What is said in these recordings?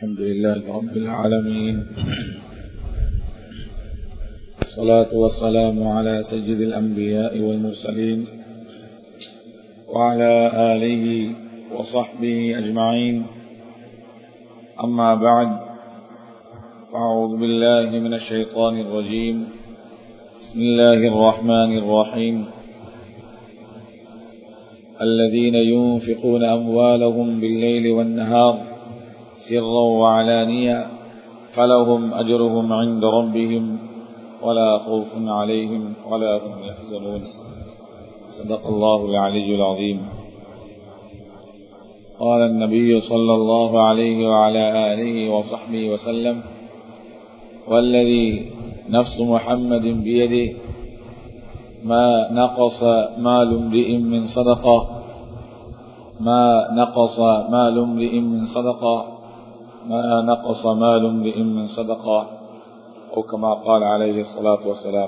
الحمد لله رب العالمين الصلاة والسلام على سيد الأنبياء والمرسلين وعلى آله وصحبه أجمعين أما بعد فأعوذ بالله من الشيطان الرجيم بسم الله الرحمن الرحيم الذين ينفقون أموالهم بالليل والنهار سرا وعلانية فلهم أجرهم عند ربهم ولا خوف عليهم ولا هم يحزنون صدق الله العلي العظيم قال النبي صلى الله عليه وعلى آله وصحبه وسلم والذي نفس محمد بيده ما نقص مال امرئ من صدقة ما نقص مال امرئ من صدقة ما نقص مال امرئ من صدقة أو كما قال عليه الصلاة والسلام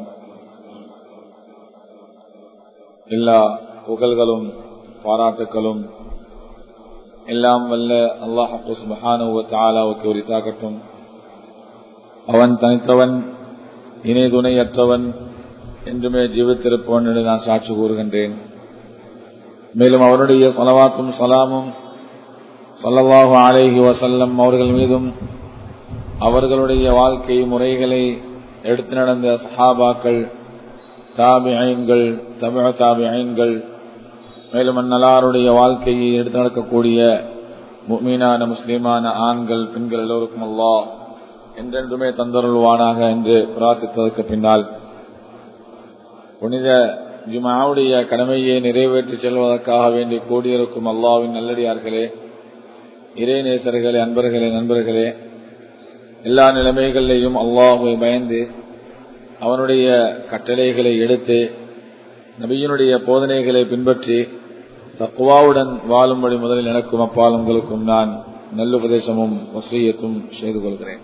எல்லா புகழ்களும் பாராட்டுக்களும் எல்லாம் வல்ல அல்லாஹு சுபஹானுவ தாலாவுக்கு உரித்தாகட்டும் அவன் தனித்தவன் இணை துணையற்றவன் என்றுமே ஜீவித்திருப்பவன் என்று நான் சாட்சி கூறுகின்றேன் மேலும் அவருடைய சலவாத்தும் சலாமும் சல்லவாஹு அலேஹி வசல்லம் அவர்கள் மீதும் அவர்களுடைய வாழ்க்கை முறைகளை எடுத்து நடந்த சஹாபாக்கள் தாபியன்கள் தமிழ தாபியன்கள் மேலும் அந்நலாருடைய வாழ்க்கையை எடுத்து நடக்கக்கூடிய மீனான முஸ்லிமான ஆண்கள் பெண்கள் எல்லோருக்கும் அல்லா என்றென்றுமே தந்தருள்வானாக என்று பிரார்த்தித்ததற்கு பின்னால் புனித ஜுமாவுடைய கடமையை நிறைவேற்றி செல்வதற்காக வேண்டி கூடியிருக்கும் அல்லாவின் நல்லடியார்களே இறைநேசர்களே அன்பர்களே நண்பர்களே எல்லா நிலைமைகளிலேயும் அல்லாஹை பயந்து அவனுடைய கட்டளைகளை எடுத்து நபியினுடைய போதனைகளை பின்பற்றி தக்குவாவுடன் வாழும்படி முதலில் எனக்கும் அப்பால் உங்களுக்கும் நான் நல்லுபதேசமும் வசியத்தும் செய்து கொள்கிறேன்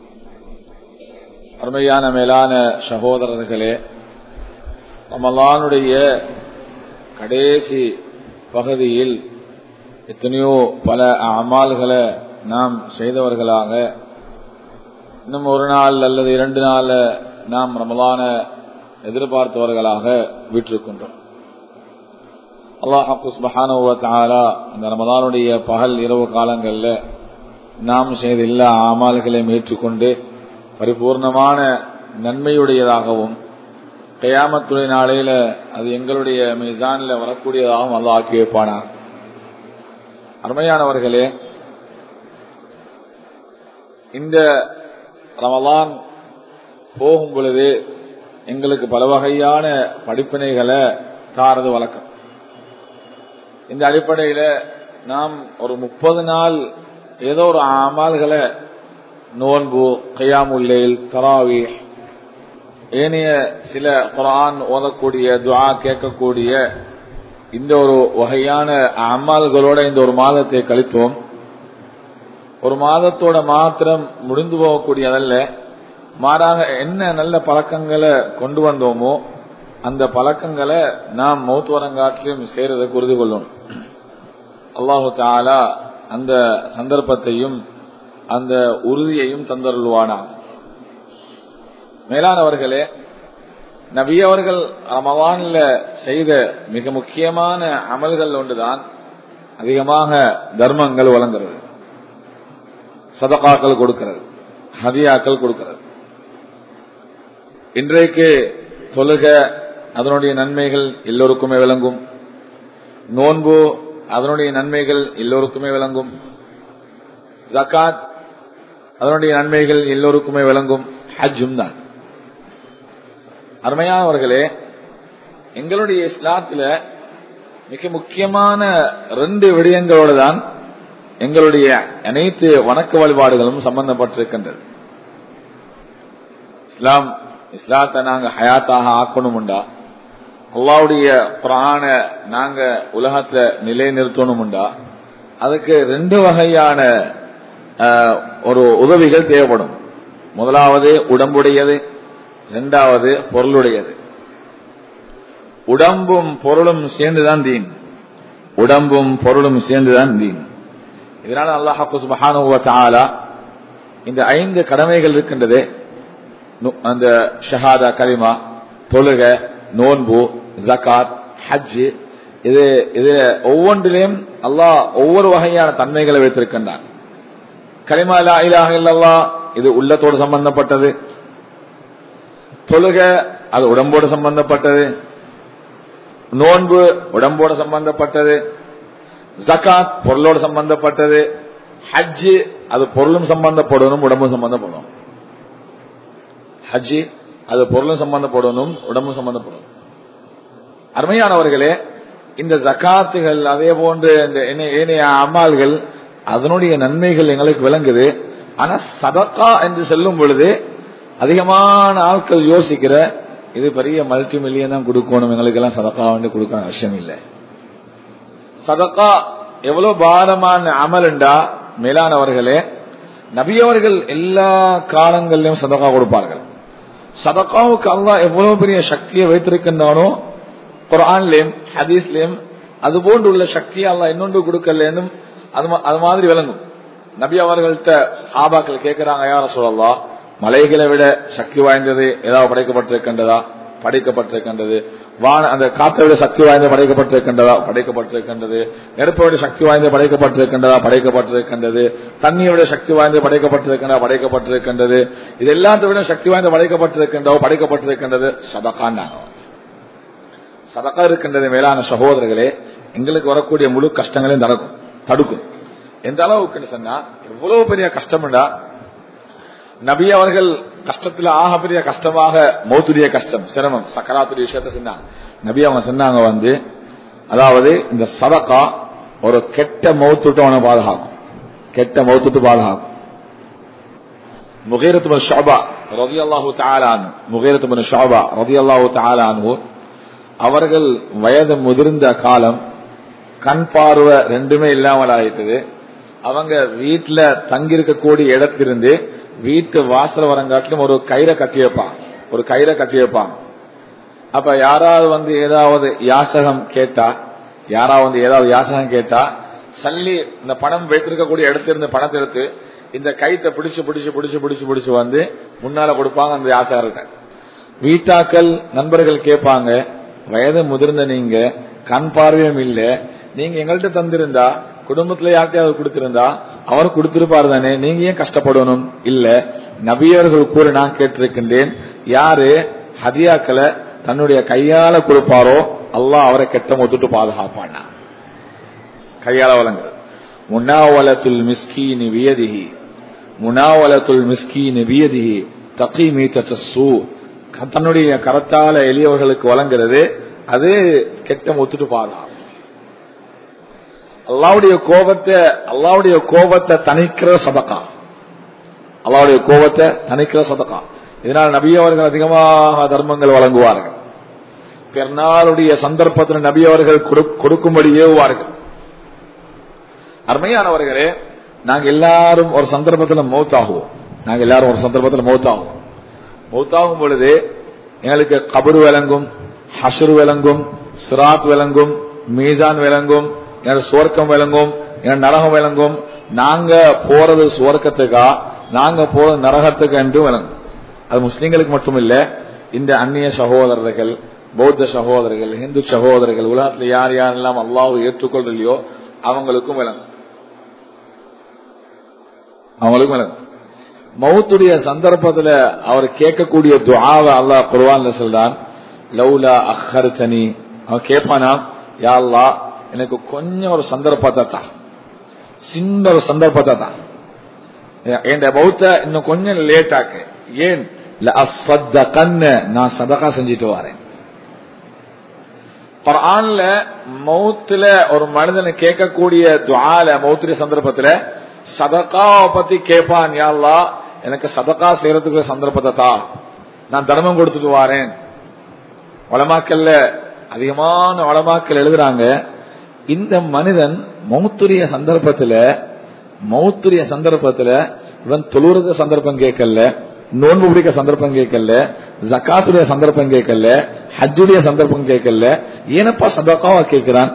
அருமையான மேலான சகோதரர்களே ரமலானுடைய கடைசி பகுதியில் எத்தனையோ பல அமால்களை நாம் செய்தவர்களாக இன்னும் ஒரு நாள் அல்லது இரண்டு நாள் நாம் ரமலான எதிர்பார்த்தவர்களாக வீற்றிருக்கின்றோம் அல்லாஹாலா இந்த ரமலானுடைய பகல் இரவு காலங்களில் நாம் செய்த எல்லா அமால்களையும் ஏற்றுக்கொண்டு பரிபூர்ணமான நன்மையுடையதாகவும் கையாமத்துறை நாளையில அது எங்களுடைய மிசானில் வரக்கூடியதாகவும் அல்லா ஆக்கி வைப்பானார் அருமையானவர்களே இந்த ரமலான் போகும் பொழுது எங்களுக்கு பல வகையான படிப்பினைகளை தாரது வழக்கம் இந்த அடிப்படையில் நாம் ஒரு முப்பது நாள் ஏதோ ஒரு அமால்களை நோன்பு கையாமுல்லைல் தராவி ஏனைய சில குரான் ஓதக்கூடிய துவா கேட்கக்கூடிய இந்த ஒரு வகையான அம்மாள்களோட இந்த ஒரு மாதத்தை கழித்தோம் ஒரு மாதத்தோட மாத்திரம் முடிந்து போகக்கூடியதல்ல மாறாக என்ன நல்ல பழக்கங்களை கொண்டு வந்தோமோ அந்த பழக்கங்களை நாம் மௌத்துவரங்காட்டிலும் சேரதை உறுதி கொள்ளும் அல்லாஹு தாலா அந்த சந்தர்ப்பத்தையும் அந்த உறுதியையும் தந்தருள்வானா மேலானவர்களே நபி அவர்கள் ரமவான்ல செய்த மிக முக்கியமான அமல்கள் ஒன்றுதான் அதிகமாக தர்மங்கள் வழங்குறது சதகாக்கள் கொடுக்கிறது ஹதியாக்கள் கொடுக்கிறது இன்றைக்கு தொழுக அதனுடைய நன்மைகள் எல்லோருக்குமே விளங்கும் நோன்பு அதனுடைய நன்மைகள் எல்லோருக்குமே விளங்கும் ஜக்காத் அதனுடைய நன்மைகள் எல்லோருக்குமே விளங்கும் ஹஜ்ஜும் தான் அருமையானவர்களே எங்களுடைய இஸ்லாத்துல மிக முக்கியமான ரெண்டு விடயங்களோடு தான் எங்களுடைய அனைத்து வணக்க வழிபாடுகளும் சம்பந்தப்பட்டிருக்கின்றது இஸ்லாம் இஸ்லாத்தை நாங்க ஹயாத்தாக ஆக்கணும்டா அல்லாவுடைய பிராண நாங்க உலகத்துல நிலை நிறுத்தணும்டா அதுக்கு ரெண்டு வகையான ஒரு உதவிகள் தேவைப்படும் முதலாவது உடம்புடையது இரண்டாவது பொருளுடையது உடம்பும் பொருளும் சேர்ந்துதான் தீன் உடம்பும் பொருளும் சேர்ந்துதான் தீன் இதனால அல்லாஹாக்கு சுபஹானுவ தாலா இந்த ஐந்து கடமைகள் இருக்கின்றது நு- அந்த ஷஹாதா கலிமா தொழுக நோன்பு ஜகாத் ஹஜ் இது இது ஒவ்வொன்றிலையும் அல்லாஹ் ஒவ்வொரு வகையான தன்மைகளை வைத்திருக்கின்றான் கலிமா லா இலாஹ இல்லல்லாஹ் இது உள்ளத்தோடு சம்பந்தப்பட்டது தொழுக அது உடம்போடு சம்பந்தப்பட்டது நோன்பு உடம்போடு சம்பந்தப்பட்டது ஜகாத் பொருளோடு சம்பந்தப்பட்டது ஹஜ்ஜு அது பொருளும் சம்பந்தப்படணும் உடம்பும் சம்பந்தப்படணும் ஹஜ்ஜி அது பொருளும் சம்பந்தப்படணும் உடம்பும் சம்பந்தப்படணும் அருமையானவர்களே இந்த ஜகாத்துகள் அதே போன்று இந்த ஏனைய- ஏனைய அமால்கள் அதனுடைய நன்மைகள் எங்களுக்கு விளங்குது ஆனா சதக்கா என்று சொல்லும் பொழுது அதிகமான ஆட்கள் யோசிக்கிற இது பெரிய மல்டி மில்லியன் தான் கொடுக்கணும் எங்களுக்கு எல்லாம் சதக்கா வந்து கொடுக்க அவசியம் இல்லை சதக்கா எவ்வளவு பாரமான அமலுண்டா மேலானவர்களே நபியவர்கள் எல்லா காலங்களிலும் சதக்கா கொடுப்பார்கள் சதக்காவுக்கு அல்லாஹ் எவ்வளவு பெரிய சக்தியை வைத்திருக்கின்றானோ குரான்லயும் ஹதீஸ்லயும் அது போன்று உள்ள சக்தியை அல்லாஹ் இன்னொன்று கொடுக்கலன்னு அது மா- அது மாதிரி விளங்கும் நபி அவர்கள்ட்ட சாபாக்கள் கேட்கிறாங்க யார சொல்லலாம் மலைகளை விட சக்தி வாய்ந்தது ஏதாவது படைக்கப்பட்டிருக்கின்றதா படைக்கப்பட்டிருக்கின்றது வான அந்த காற்றை விட சக்தி வாய்ந்த படைக்கப்பட்டிருக்கின்றதா படைக்கப்பட்டிருக்கின்றது நெருப்பை விட சக்தி வாய்ந்த படைக்கப்பட்டிருக்கின்றதா படைக்கப்பட்டிருக்கின்றது தண்ணியை விட சக்தி வாய்ந்த படைக்கப்பட்டிருக்கின்றதா படைக்கப்பட்டிருக்கின்றது இது எல்லாத்தை விட சக்தி வாய்ந்த படைக்கப்பட்டிருக்கின்றோ படைக்கப்பட்டிருக்கின்றது சதகாண்டாங்க சதக்கா இருக்கின்றது மேலான சகோதரர்களே எங்களுக்கு வரக்கூடிய முழு கஷ்டங்களையும் தடுக்கும் தடுக்கும் எந்த அளவுக்குன்னு சொன்னா எவ்வளவு பெரிய கஷ்டம்டா நபி அவர்கள் கஷ்டத்துல ஆக பெரிய கஷ்டமாக மௌத்துடைய கஷ்டம் சிரமம் சக்கராத்துடைய விஷயத்த சொன்னாங்க நபி அவங்க சொன்னாங்க வந்து அதாவது இந்த சதக்கா ஒரு கெட்ட மௌத்துட்டு அவனை பாதுகாக்கும் கெட்ட மௌத்துட்டு பாதுகாக்கும் முகீரத் பின் ஷுபா ரலியல்லாஹு தஆலா அன்ஹு முகீரத் பின் ஷுபா ரலியல்லாஹு தஆலா அன்ஹு அவர்கள் வயது முதிர்ந்த காலம் கண் பார்வை ரெண்டுமே இல்லாமல் ஆயிட்டது அவங்க வீட்டுல தங்கியிருக்கக்கூடிய இடத்திலிருந்து வீட்டு வாசல் வரங்காட்டிலும் ஒரு கயிறை கட்டி வைப்பாங்க ஒரு கயிறை கட்டி வைப்பாங்க அப்ப யாராவது வந்து ஏதாவது யாசகம் கேட்டா யாராவது வந்து ஏதாவது யாசகம் கேட்டா சல்லி இந்த பணம் வைத்திருக்கக்கூடிய இடத்திலிருந்து பணத்தை எடுத்து இந்த கைத்தை பிடிச்சு பிடிச்சு பிடிச்சு பிடிச்சு பிடிச்சு வந்து முன்னால கொடுப்பாங்க அந்த யாசகர்கிட்ட வீட்டாக்கள் நண்பர்கள் கேட்பாங்க வயது முதிர்ந்த நீங்க கண் பார்வையும் இல்ல நீங்க எங்கள்கிட்ட தந்திருந்தா குடும்பத்துல யார்கிட்டயாவது கொடுத்திருந்தா அவர் கொடுத்திருப்பாரு தானே நீங்க ஏன் கஷ்டப்படணும் இல்ல நபியர்கள் கூற நான் கேட்டிருக்கின்றேன் யாரு ஹதியாக்களை தன்னுடைய கையால கொடுப்பாரோ அல்லாஹ் அவரை கெட்ட மொத்துட்டு பாதுகாப்பானா கையால வழங்குறது முனாவலத்துல் மிஸ்கீனி வியதிஹி முனாவலத்துல் மிஸ்கீனி வியதிஹி தகி மீத்தத்த சூ தன்னுடைய கரத்தால எளியவர்களுக்கு வழங்குறது அது கெட்ட முத்துட்டு பாதுகாப்பு அல்லாவுடைய கோபத்தை அல்லாவுடைய கோபத்தை தணிக்கிற சதக்கா அல்லாவுடைய கோபத்தை தணிக்கிற சதக்கா இதனால் நபி அவர்கள் அதிகமாக தர்மங்கள் வழங்குவார்கள் பெருநாளுடைய சந்தர்ப்பத்தில் நபி அவர்கள் கொடு- கொடுக்கும்படி ஏவுவார்கள் அருமையானவர்களே நாங்க எல்லாரும் ஒரு சந்தர்ப்பத்தில் மௌத்தாகுவோம் நாங்க எல்லாரும் ஒரு சந்தர்ப்பத்தில் மௌத்தாகுவோம் மௌத்தாகும் பொழுது எங்களுக்கு கபரு விளங்கும் ஹஷர் விளங்கும் சிராத் விளங்கும் மீசான் விளங்கும் எங்களோட சுவர்க்கம் விளங்கும் எங்களோட நரகம் விளங்கும் நாங்க போறது சுவர்க்கத்துக்கா நாங்க போறது நரகத்துக்கு என்று விளங்கும் அது முஸ்லிம்களுக்கு மட்டும் இல்ல இந்த அந்நிய சகோதரர்கள் பௌத்த சகோதரர்கள் இந்து சகோதரர்கள் உலகத்துல யார் யாரெல்லாம் அல்லாஹ் ஏற்றுக்கொள்றலையோ அவங்களுக்கும் விளங்கும் அவங்களுக்கும் விளங்கும் மௌத்துடைய சந்தர்ப்பத்துல அவர் கேட்கக்கூடிய துஆவை அல்லாஹ் குர்ஆன்ல சொல்றான் லௌலா அஹர்தனி அவன் கேட்பானா யா அல்லாஹ் எனக்கு கொஞ்சம் ஒரு சந்தர்ப்பத்தை தான் சின்ன ஒரு சந்தர்ப்பத்தை தான் என் பௌத்த இன்னும் கொஞ்சம் லேட் ஆக்கு ஏன் கண்ண நான் சதகா செஞ்சுட்டு வரேன் குர்ஆன்ல மௌத்துல ஒரு மனிதனை கேட்கக்கூடிய துஆல மௌத்துடைய சந்தர்ப்பத்துல சதகாவை பத்தி கேட்பான் யா அல்லாஹ் எனக்கு சதகா செய்யறதுக்கு சந்தர்ப்பத்தை தா நான் தர்மம் கொடுத்துட்டு வாரேன் வளமாக்கல்ல அதிகமான வளமாக்கல் எழுதுறாங்க இந்த மனிதன் மௌத்துரிய சந்தர்ப்பத்துல மௌத்துரிய சந்தர்ப்பத்துல இவன் தொழுறது சந்தர்ப்பம் கேட்கல நோன்பு பிடிக்க சந்தர்ப்பம் கேட்கல ஜக்காத்துடைய சந்தர்ப்பம் கேட்கல ஹஜ்ஜுடைய சந்தர்ப்பம் கேட்கல ஏனப்பா சதக்காவா கேட்கிறான்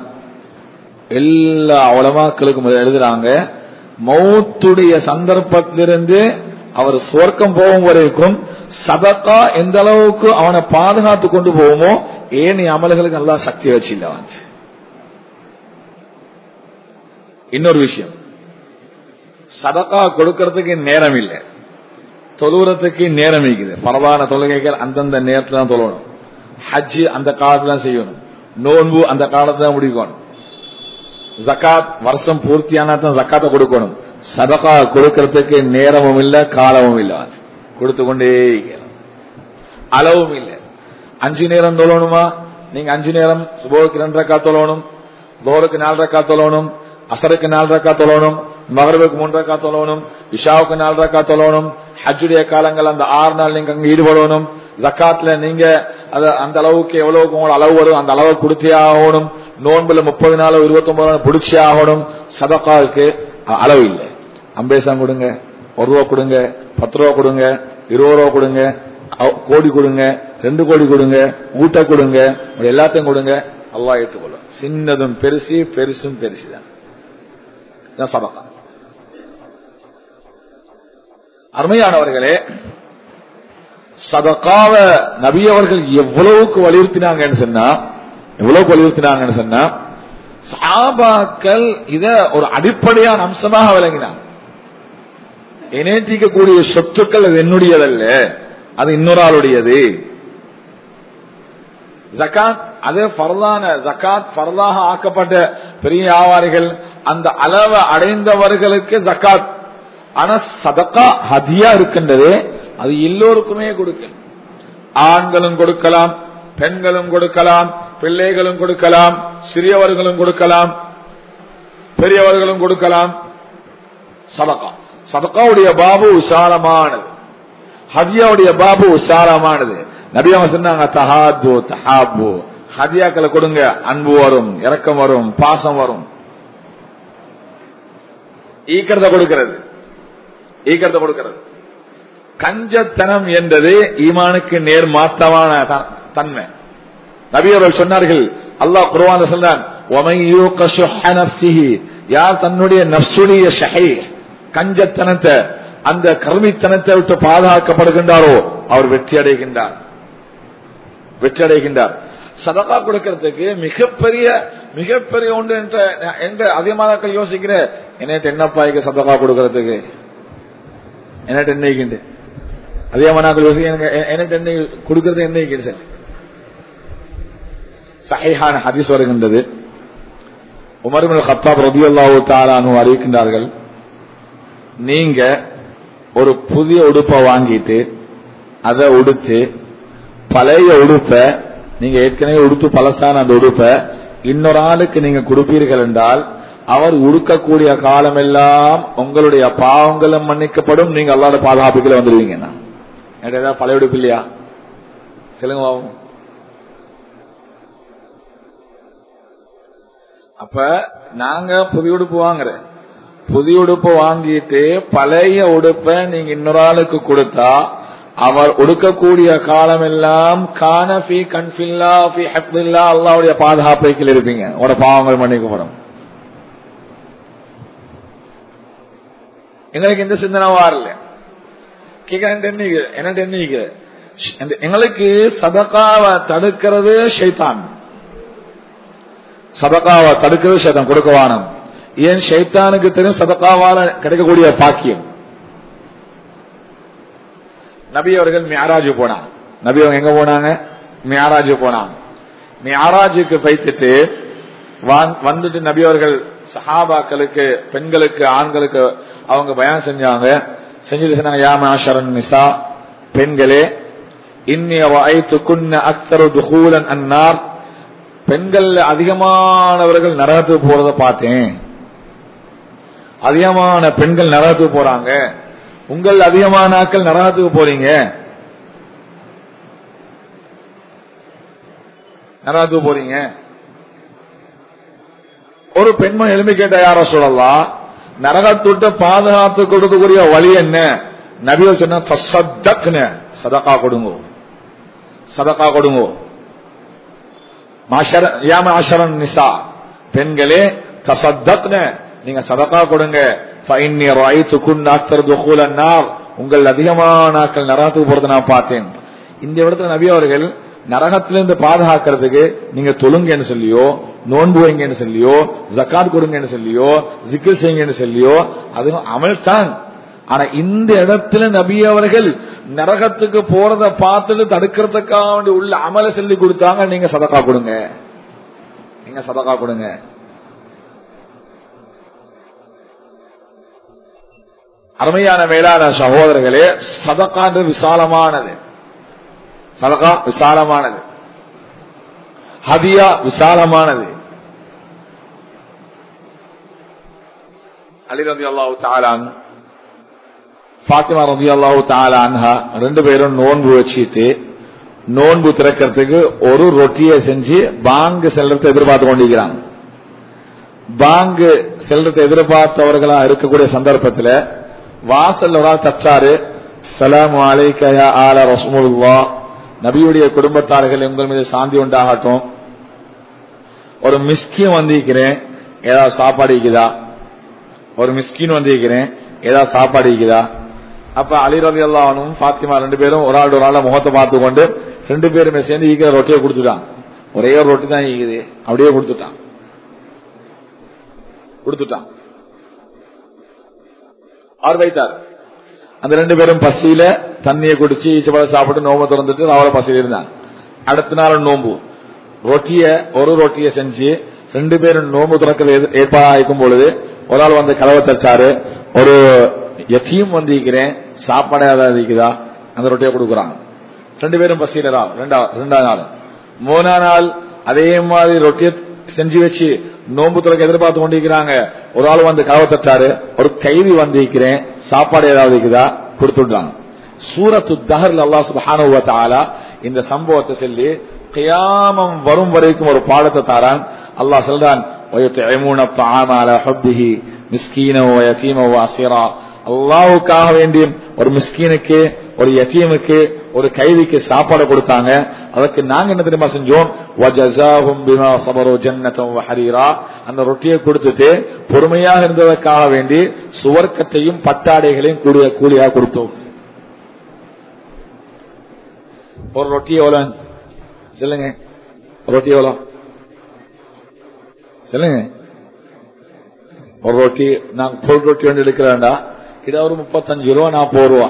எல்லா உலமாக்களுக்கும் எழுதுறாங்க மௌத்துடைய சந்தர்ப்பத்திலிருந்து அவர் சுவர்க்கம் போகும் வரைக்கும் சதக்கா எந்த அளவுக்கு அவனை பாதுகாத்து கொண்டு போகுமோ ஏன் அமல்களுக்கு நல்லா சக்தி வச்சில்ல வந்து இன்னொரு விஷயம் சதக்கா கொடுக்கறதுக்கு நேரம் இல்லை தொழுறதுக்கு நேரம் இருக்குது பரவான தொழுகைகள் அந்தந்த நேரத்துல தான் தொழணும் ஹஜ்ஜு அந்த காலத்துல தான் செய்யணும் நோன்பு அந்த காலத்துல தான் முடிக்கணும் ஜக்காத் வருஷம் பூர்த்தியானா தான் ஜக்காத்தை கொடுக்கணும் சதகா கொடுக்கறதுக்கு நேரமும் இல்ல காலமும் இல்ல அது கொடுத்து கொண்டே இருக்கணும். அளவும் இல்லை அஞ்சு நேரம் தொழணுமா நீங்க அஞ்சு நேரம் சுபோருக்கு ரெண்டு ரக்கா தொழணும் தோருக்கு நாலு ரக்கா தொழணும் அசருக்கு நாலு ரக்கா தொழணும் மகரவுக்கு மூன்று ரக்கா தொழணும் இஷாவுக்கு நாலு ரக்கா தொழணும் ஹஜ்ஜுடைய காலங்கள் அந்த ஆறு நாள் நீங்க அங்க ஈடுபடணும் ஜக்காத்ல நீங்க அத அந்த அளவுக்கு எவ்வளவுக்கு உங்களோட அளவு வரும் அந்த அளவு கொடுத்தே ஆகணும் நோன்புல முப்பது நாள் இருபத்தி ஒன்பது நாள் பிடிச்சே ஆகணும் சதக்காவுக்கு அ- அளவு இல்லை அம்பேசம் கொடுங்க ஒரு ரூபா கொடுங்க பத்து ரூபா கொடுங்க இருபது ரூபா கொடுங்க அவ- கோடி கொடுங்க ரெண்டு கோடி கொடுங்க ஊட்ட கொடுங்க இப்படி எல்லாத்தையும் கொடுங்க அல்லாஹ் ஏற்றுக்கொள்ளும் சின்னதும் பெருசு பெருசும் பெருசு தான் இதான் சதக்கா அருமையானவர்களே சதக்காவ நபி அவர்கள் எவ்வளவுக்கு வலியுறுத்தினாங்கன்னு சொன்னா எவ்வளவுக்கு வலியுறுத்தினாங்கன்னு சொன்னா சஹாபாக்கள் இத ஒரு அடிப்படையான அம்சமாக விளங்கினாங்க இணைத்திக்கக்கூடிய சொத்துக்கள் அது என்னுடையதல்ல அது இன்னொரு ஆளுடையது ஜகாத் அது ஃபர்தான ஜகாத் ஃபர்தாக ஆக்கப்பட்ட பெரிய வியாபாரிகள் அந்த அளவை அடைந்தவர்களுக்கு ஜகாத் ஆனா சதக்கா ஹதியா இருக்கின்றது அது எல்லோருக்குமே கொடுக்க ஆண்களும் கொடுக்கலாம் பெண்களும் கொடுக்கலாம் பிள்ளைகளும் கொடுக்கலாம் சிறியவர்களும் கொடுக்கலாம் பெரியவர்களும் கொடுக்கலாம் சதக்கா சதக்காவுடைய பாபு விசாலமானது ஹதியாவுடைய பாபு விசாலமானது நபி அவங்க சொன்னாங்க தஹாது தஹாபு ஹதியாக்களை கொடுங்க அன்பு வரும் இரக்கம் வரும் பாசம் வரும் ஈக்கிறத கொடுக்கிறது ஈக்கிறத கொடுக்கிறது கஞ்சத்தனம் என்பது ஈமானுக்கு நேர் மாத்தமான த- தன்மை நபி அவர்கள் சொன்னார்கள் அல்லாஹ் குர்ஆன்ல சொன்னான் "வமன் யூக ஷுஹ நஃப்ஸிஹி", யார் தன்னுடைய நஃப்ஸுடைய ஷஹை கஞ்சத்தனத்தை அந்த கருமித்தனத்தை விட்டு பாதுகாக்கப்படுகின்றாரோ அவர் வெற்றி அடைகின்றார் வெற்றி அடைகின்றார் சதகா கொடுக்கறதுக்கு மிகப்பெரிய மிகப்பெரிய ஒன்று என்ற எந்த அதிகமாக யோசிக்கிற என்னட்டு என்னப்பா இங்க சதகா கொடுக்கறதுக்கு என்னட்டு என்ன இருக்கின்ற அதிகமாக யோசிக்க எனக்கு என்னட்டு என்ன கொடுக்கறது என்ன இருக்கின்ற சார் சஹீஹான ஹதீஸ் வருகின்றது உமர் பின் கத்தாப் ரதியல்லாஹு தஆலானு அறிவிக்கின்றார்கள் நீங்க ஒரு புதிய உடுப்பை வாங்கிட்டு அதை உடுத்து பழைய உடுப்பை நீங்க ஏற்கனவே உடுத்து பழசான அந்த உடுப்பை இன்னொரு ஆளுக்கு நீங்க கொடுப்பீர்கள் என்றால் அவர் உடுக்கக்கூடிய காலமெல்லாம் உங்களுடைய பாவங்களும் மன்னிக்கப்படும் நீங்க அல்லாத பாதுகாப்புக்குள்ள வந்துடுவீங்கன்னா என்கிட்ட ஏதாவது பழைய உடுப்பு இல்லையா சொல்லுங்க பாவம் அப்ப நாங்க புதிய உடுப்பு வாங்குறேன் புதிய உடுப்பு வாங்கிட்டு பழைய உடுப்பை நீங்க இன்னொரு ஆளுக்கு கொடுத்தா அவர் உடுக்கக்கூடிய காலம் எல்லாம் கானபி கன்ஃபில்லா ஃபி ஹப்தில்லா அல்லாவுடைய பாதுகாப்பைக்கில் இருப்பீங்க உங்களோட பாவங்கள் மன்னிக்கப்படும் எங்களுக்கு எந்த சிந்தனை வரல கேட்க என்ன என்ன எங்களுக்கு சதகாவை தடுக்கிறது ஷைத்தான் சதகாவை தடுக்கிறது ஷைத்தான் கொடுக்க வானம் ஏன் ஷைத்தானுக்கு தெரியும் சதகாவால கிடைக்கக்கூடிய பாக்கியம் நபி அவர்கள் மியாராஜு போனாங்க நபி அவங்க எங்க போனாங்க மியாராஜு போனாங்க மியாராஜுக்கு பைத்துட்டு வான்- வந்துட்டு நபி அவர்கள் சஹாபாக்களுக்கு பெண்களுக்கு ஆண்களுக்கு அவங்க பயான் செஞ்சாங்க செஞ்சுட்டு சொன்னாங்க யா மாஷரன் நிசா பெண்களே இன்னி வஐத்து குன்ன அக்தரு துஹூலன் அன்னார் பெண்கள் அதிகமானவர்கள் நரகத்துக்கு போறத பார்த்தேன் அதிகமான பெண்கள் நரகத்துக்கு போறாங்க உங்கள் அதிகமான ஆட்கள் நரகத்துக்கு போறீங்க நரகத்துக்கு போறீங்க ஒரு பெண்மணி எழுப்பி கேட்ட யார சொல்லலாம் நரகத்துட்டு பாதுகாத்து கொடுக்கக்கூடிய வழி என்ன நபிகள் சொன்ன தசத்தக்னு சதகா கொடுங்கோ சதகா கொடுங்கோ மாஷர யா மாஷரன் நிசா பெண்களே தசத்தக்னு நீங்க சதகா கொடுங்க ஃபைன்னி ரஅய்து குன்ன அக்தர் துகூல النار உங்கள் அதிகமானாக்கள் நரகத்துக்கு போறதை நான் பார்த்தேன் இந்த இடத்துல நபி அவர்கள் நரகத்திலிருந்து பாதுகாக்கிறதுக்கு நீங்க தொழுங்கன்னு சொல்லியோ நோன்பு வைங்கன்னு சொல்லியோ ஜக்காத் கொடுங்கன்னு சொல்லியோ ஜிக்கர் செய்யுங்கன்னு சொல்லியோ அதுவும் அமல் தான் ஆனா இந்த இடத்துல நபி அவர்கள் நரகத்துக்கு போறத பார்த்துட்டு தடுக்கிறதுக்காக வேண்டி உள்ள அமலை சொல்லி கொடுத்தாங்க நீங்க சதக்கா கொடுங்க நீங்க சதக்கா கொடுங்க அருமையான மேலான சகோதரர்களே சதக்கான்ற விசாலமானது சதகா விசாலமானது ஹதியா விசாலமானது அலி ரதி அல்லாஹு தாலான் ஃபாத்திமா ரதி அல்லாஹு தாலான்ஹா ரெண்டு பேரும் நோன்பு வச்சுட்டு நோன்பு திறக்கிறதுக்கு ஒரு ரொட்டியை செஞ்சு பாங்கு செல்றதை எதிர்பார்த்து கொண்டிருக்கிறாங்க பாங்கு செல்றதை எதிர்பார்த்தவர்களா இருக்கக்கூடிய சந்தர்ப்பத்தில் வாசல் ஒரு ஆள் தச்சாரு சலாம் அலைக்கயா ஆல ரசமுல்லா நபியுடைய குடும்பத்தார்கள் உங்கள் மீது சாந்தி உண்டாகட்டும் ஒரு மிஸ்கின் வந்திருக்கிறேன் ஏதாவது சாப்பாடு இருக்குதா ஒரு மிஸ்கின் வந்திருக்கிறேன் ஏதாவது சாப்பாடு இருக்குதா அப்ப அலி ரவி அல்லாவனும் பாத்திமா ரெண்டு பேரும் ஒரு ஆள் ஒரு ஆள முகத்தை பார்த்து கொண்டு ரெண்டு பேருமே சேர்ந்து ஈக்கிற ரொட்டியை கொடுத்துட்டான் ஒரே ஒரு ரொட்டி தான் ஈக்குது அப்படியே கொடுத்துட்டான் கொடுத்துட்டான் அவர் வைத்தார் அந்த ரெண்டு பேரும் பசியில தண்ணியை குடிச்சு ஈச்சப்பழம் சாப்பிட்டு நோம்பு திறந்துட்டு அவளை பசியில் இருந்தாங்க அடுத்த நாள் நோம்பு ரொட்டிய ஒரு ரொட்டியை செஞ்சு ரெண்டு பேரும் நோம்பு திறக்கிறது ஏற்பாடாயிருக்கும் பொழுது ஒரு ஆள் வந்து கதவை தச்சாரு ஒரு எத்தையும் வந்திருக்கிறேன் சாப்பாடு ஏதாவது இருக்குதா அந்த ரொட்டியை கொடுக்குறாங்க ரெண்டு பேரும் பசியில ரெண்டா ரெண்டாவது நாள் மூணா நாள் அதே மாதிரி ரொட்டியை செஞ்சு வச்சு நோன்பு துறக்க எதிர்பார்த்து கொண்டிருக்கிறாங்க ஒரு ஆள் வந்து கதவை தட்டாரு ஒரு கைதி வந்திருக்கிறேன் சாப்பாடு ஏதாவது இருக்குதா கொடுத்துட்டாங்க சூரத்து தஹர்ல அல்லா சுபஹானுவ தாலா இந்த சம்பவத்தை சொல்லி கியாமம் வரும் வரைக்கும் ஒரு பாடத்தை தாரான் அல்லாஹ் சொல்றான் ويطعمون الطعام على حبه مسكينا ويتيما واسيرا அல்லாவுக்காக வேண்டி ஒரு மிஸ்கீனுக்கு ஒரு யத்தீமுக்கு ஒரு கைதிக்கு சாப்பாடு கொடுத்தாங்க அதுக்கு நாங்க என்ன தெரியுமா செஞ்சோம் வஜஸாஹும் பிமா சபரு ஜன்னதம் வஹரீரா அந்த ரொட்டியை கொடுத்துட்டு பொறுமையாக இருந்ததற்காக வேண்டி சுவர்க்கத்தையும் பட்டாடைகளையும் கூடிய கூலியாக கொடுத்தோம் ஒரு ரொட்டி எவ்வளவு சொல்லுங்க ரொட்டி எவ்வளோ சொல்லுங்க ஒரு ரொட்டி நான் பொருள் ரொட்டி ஒன்று எடுக்கிறேன்டா இதை ஒரு முப்பத்தஞ்சு ரூபா நாற்பது ரூபா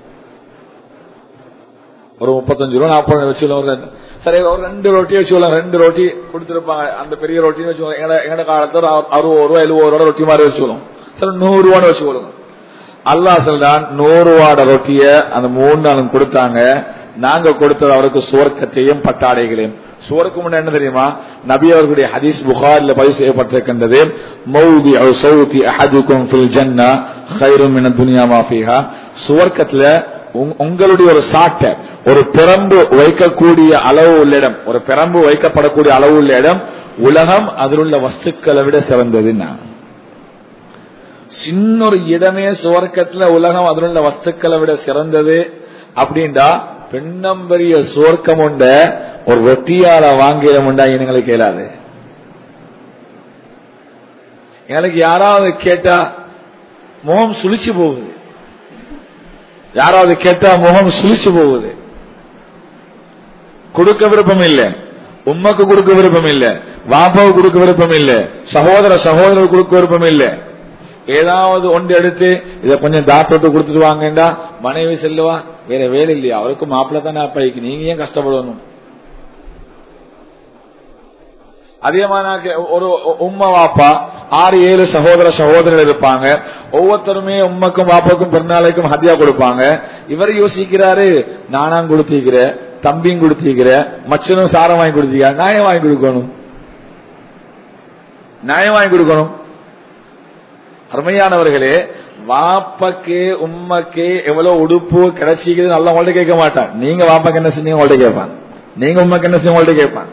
ஒரு முப்பத்தஞ்சு ரூபா நாற்பது வச்சுக்கலாம் சரி ஒரு ரெண்டு ரொட்டி வச்சுக்கலாம் ரெண்டு ரொட்டி கொடுத்துருப்பாங்க அந்த பெரிய ரொட்டின்னு வச்சுக்கோங்க எங்கட எங்கட காலத்துல அறுபது ரூபா எழுபது ரூபா ரொட்டி மாதிரி வச்சுக்கணும் சரி நூறு ரூபான்னு வச்சுக்கொள்ளுங்க அல்லா சொல்றான் நூறு ரூபாட ரொட்டிய அந்த மூணு நாளும் கொடுத்தாங்க நாங்க கொடுத்தது அவருக்கு சுவர்க்கத்தையும் பட்டாடைகளையும் சுவருக்கு முன்ன என்ன தெரியுமா நபி அவர்களுடைய ஹதீஸ் புகாரில் பதிவு செய்யப்பட்டிருக்கின்றது மௌதி சௌதி அஹதுக்கும் ஃபில் ஜன்னா ஹைரும் மின துனியா மாஃபிஹா சுவர்க்கத்துல உங்களுடைய ஒரு சாட்டை ஒரு பிரம்பு வைக்கக்கூடிய அளவு உள்ள இடம் ஒரு பிரம்பு வைக்கப்படக்கூடிய அளவு உள்ள இடம் உலகம் அதில் உள்ள வஸ்துக்களை விட சிறந்தது சின்ன ஒரு இடமே சுவர்க்கத்துல உலகம் அதில் உள்ள வஸ்துக்களை விட சிறந்தது அப்படின்டா பெண்ணம்பரிய சுவர்க்கம் உண்ட ஒரு ரொட்டியால வாங்கிடமுண்டா எங்களுக்கு கேளாது எனக்கு யாராவது கேட்டா முகம் சுழிச்சு போகுது யாராவது கேட்டா முகம் சுழிச்சு போகுது கொடுக்க விருப்பம் இல்லை உம்மக்கு கொடுக்க விருப்பம் இல்லை வாப்பாவுக்கு கொடுக்க விருப்பம் இல்லை சகோதர சகோதரர் கொடுக்க விருப்பம் இல்லை ஏதாவது ஒன்று எடுத்து இதை கொஞ்சம் தாத்தோட்டு கொடுத்துட்டு வாங்கண்டா மனைவி செல்லுவா வேற வேலை இல்லையா அவருக்கும் மாப்பிள்ள தானே அப்பாய்க்கு நீங்க ஏன் கஷ்டப்படணும் அதே மாதிரி ஒரு உம்மா வாப்பா ஆறு ஏழு சகோதர சகோதரர்கள் இருப்பாங்க ஒவ்வொருத்தருமே உம்மக்கும் வாப்பாக்கும் பிறநாளைக்கும் ஹத்தியா கொடுப்பாங்க இவர் யோசிக்கிறாரு நானாம் கொடுத்திருக்கிற தம்பியும் கொடுத்திருக்கிற மச்சனும் சாரம் வாங்கி கொடுத்திருக்காரு நியாயம் வாங்கி கொடுக்கணும் நியாயம் வாங்கி கொடுக்கணும் அருமையானவர்களே வாப்பக்கு உம்மக்கு எவ்வளவு உடுப்பு கிடைச்சிக்குது நல்லா உங்கள்ட்ட கேட்க மாட்டான் நீங்க வாப்பாக்கு என்ன செஞ்சீங்க உங்கள்ட்ட கேட்பான் நீங்க உம்மக்கு என்ன செஞ்சீங்க உங்கள்ட்ட கேட்பான்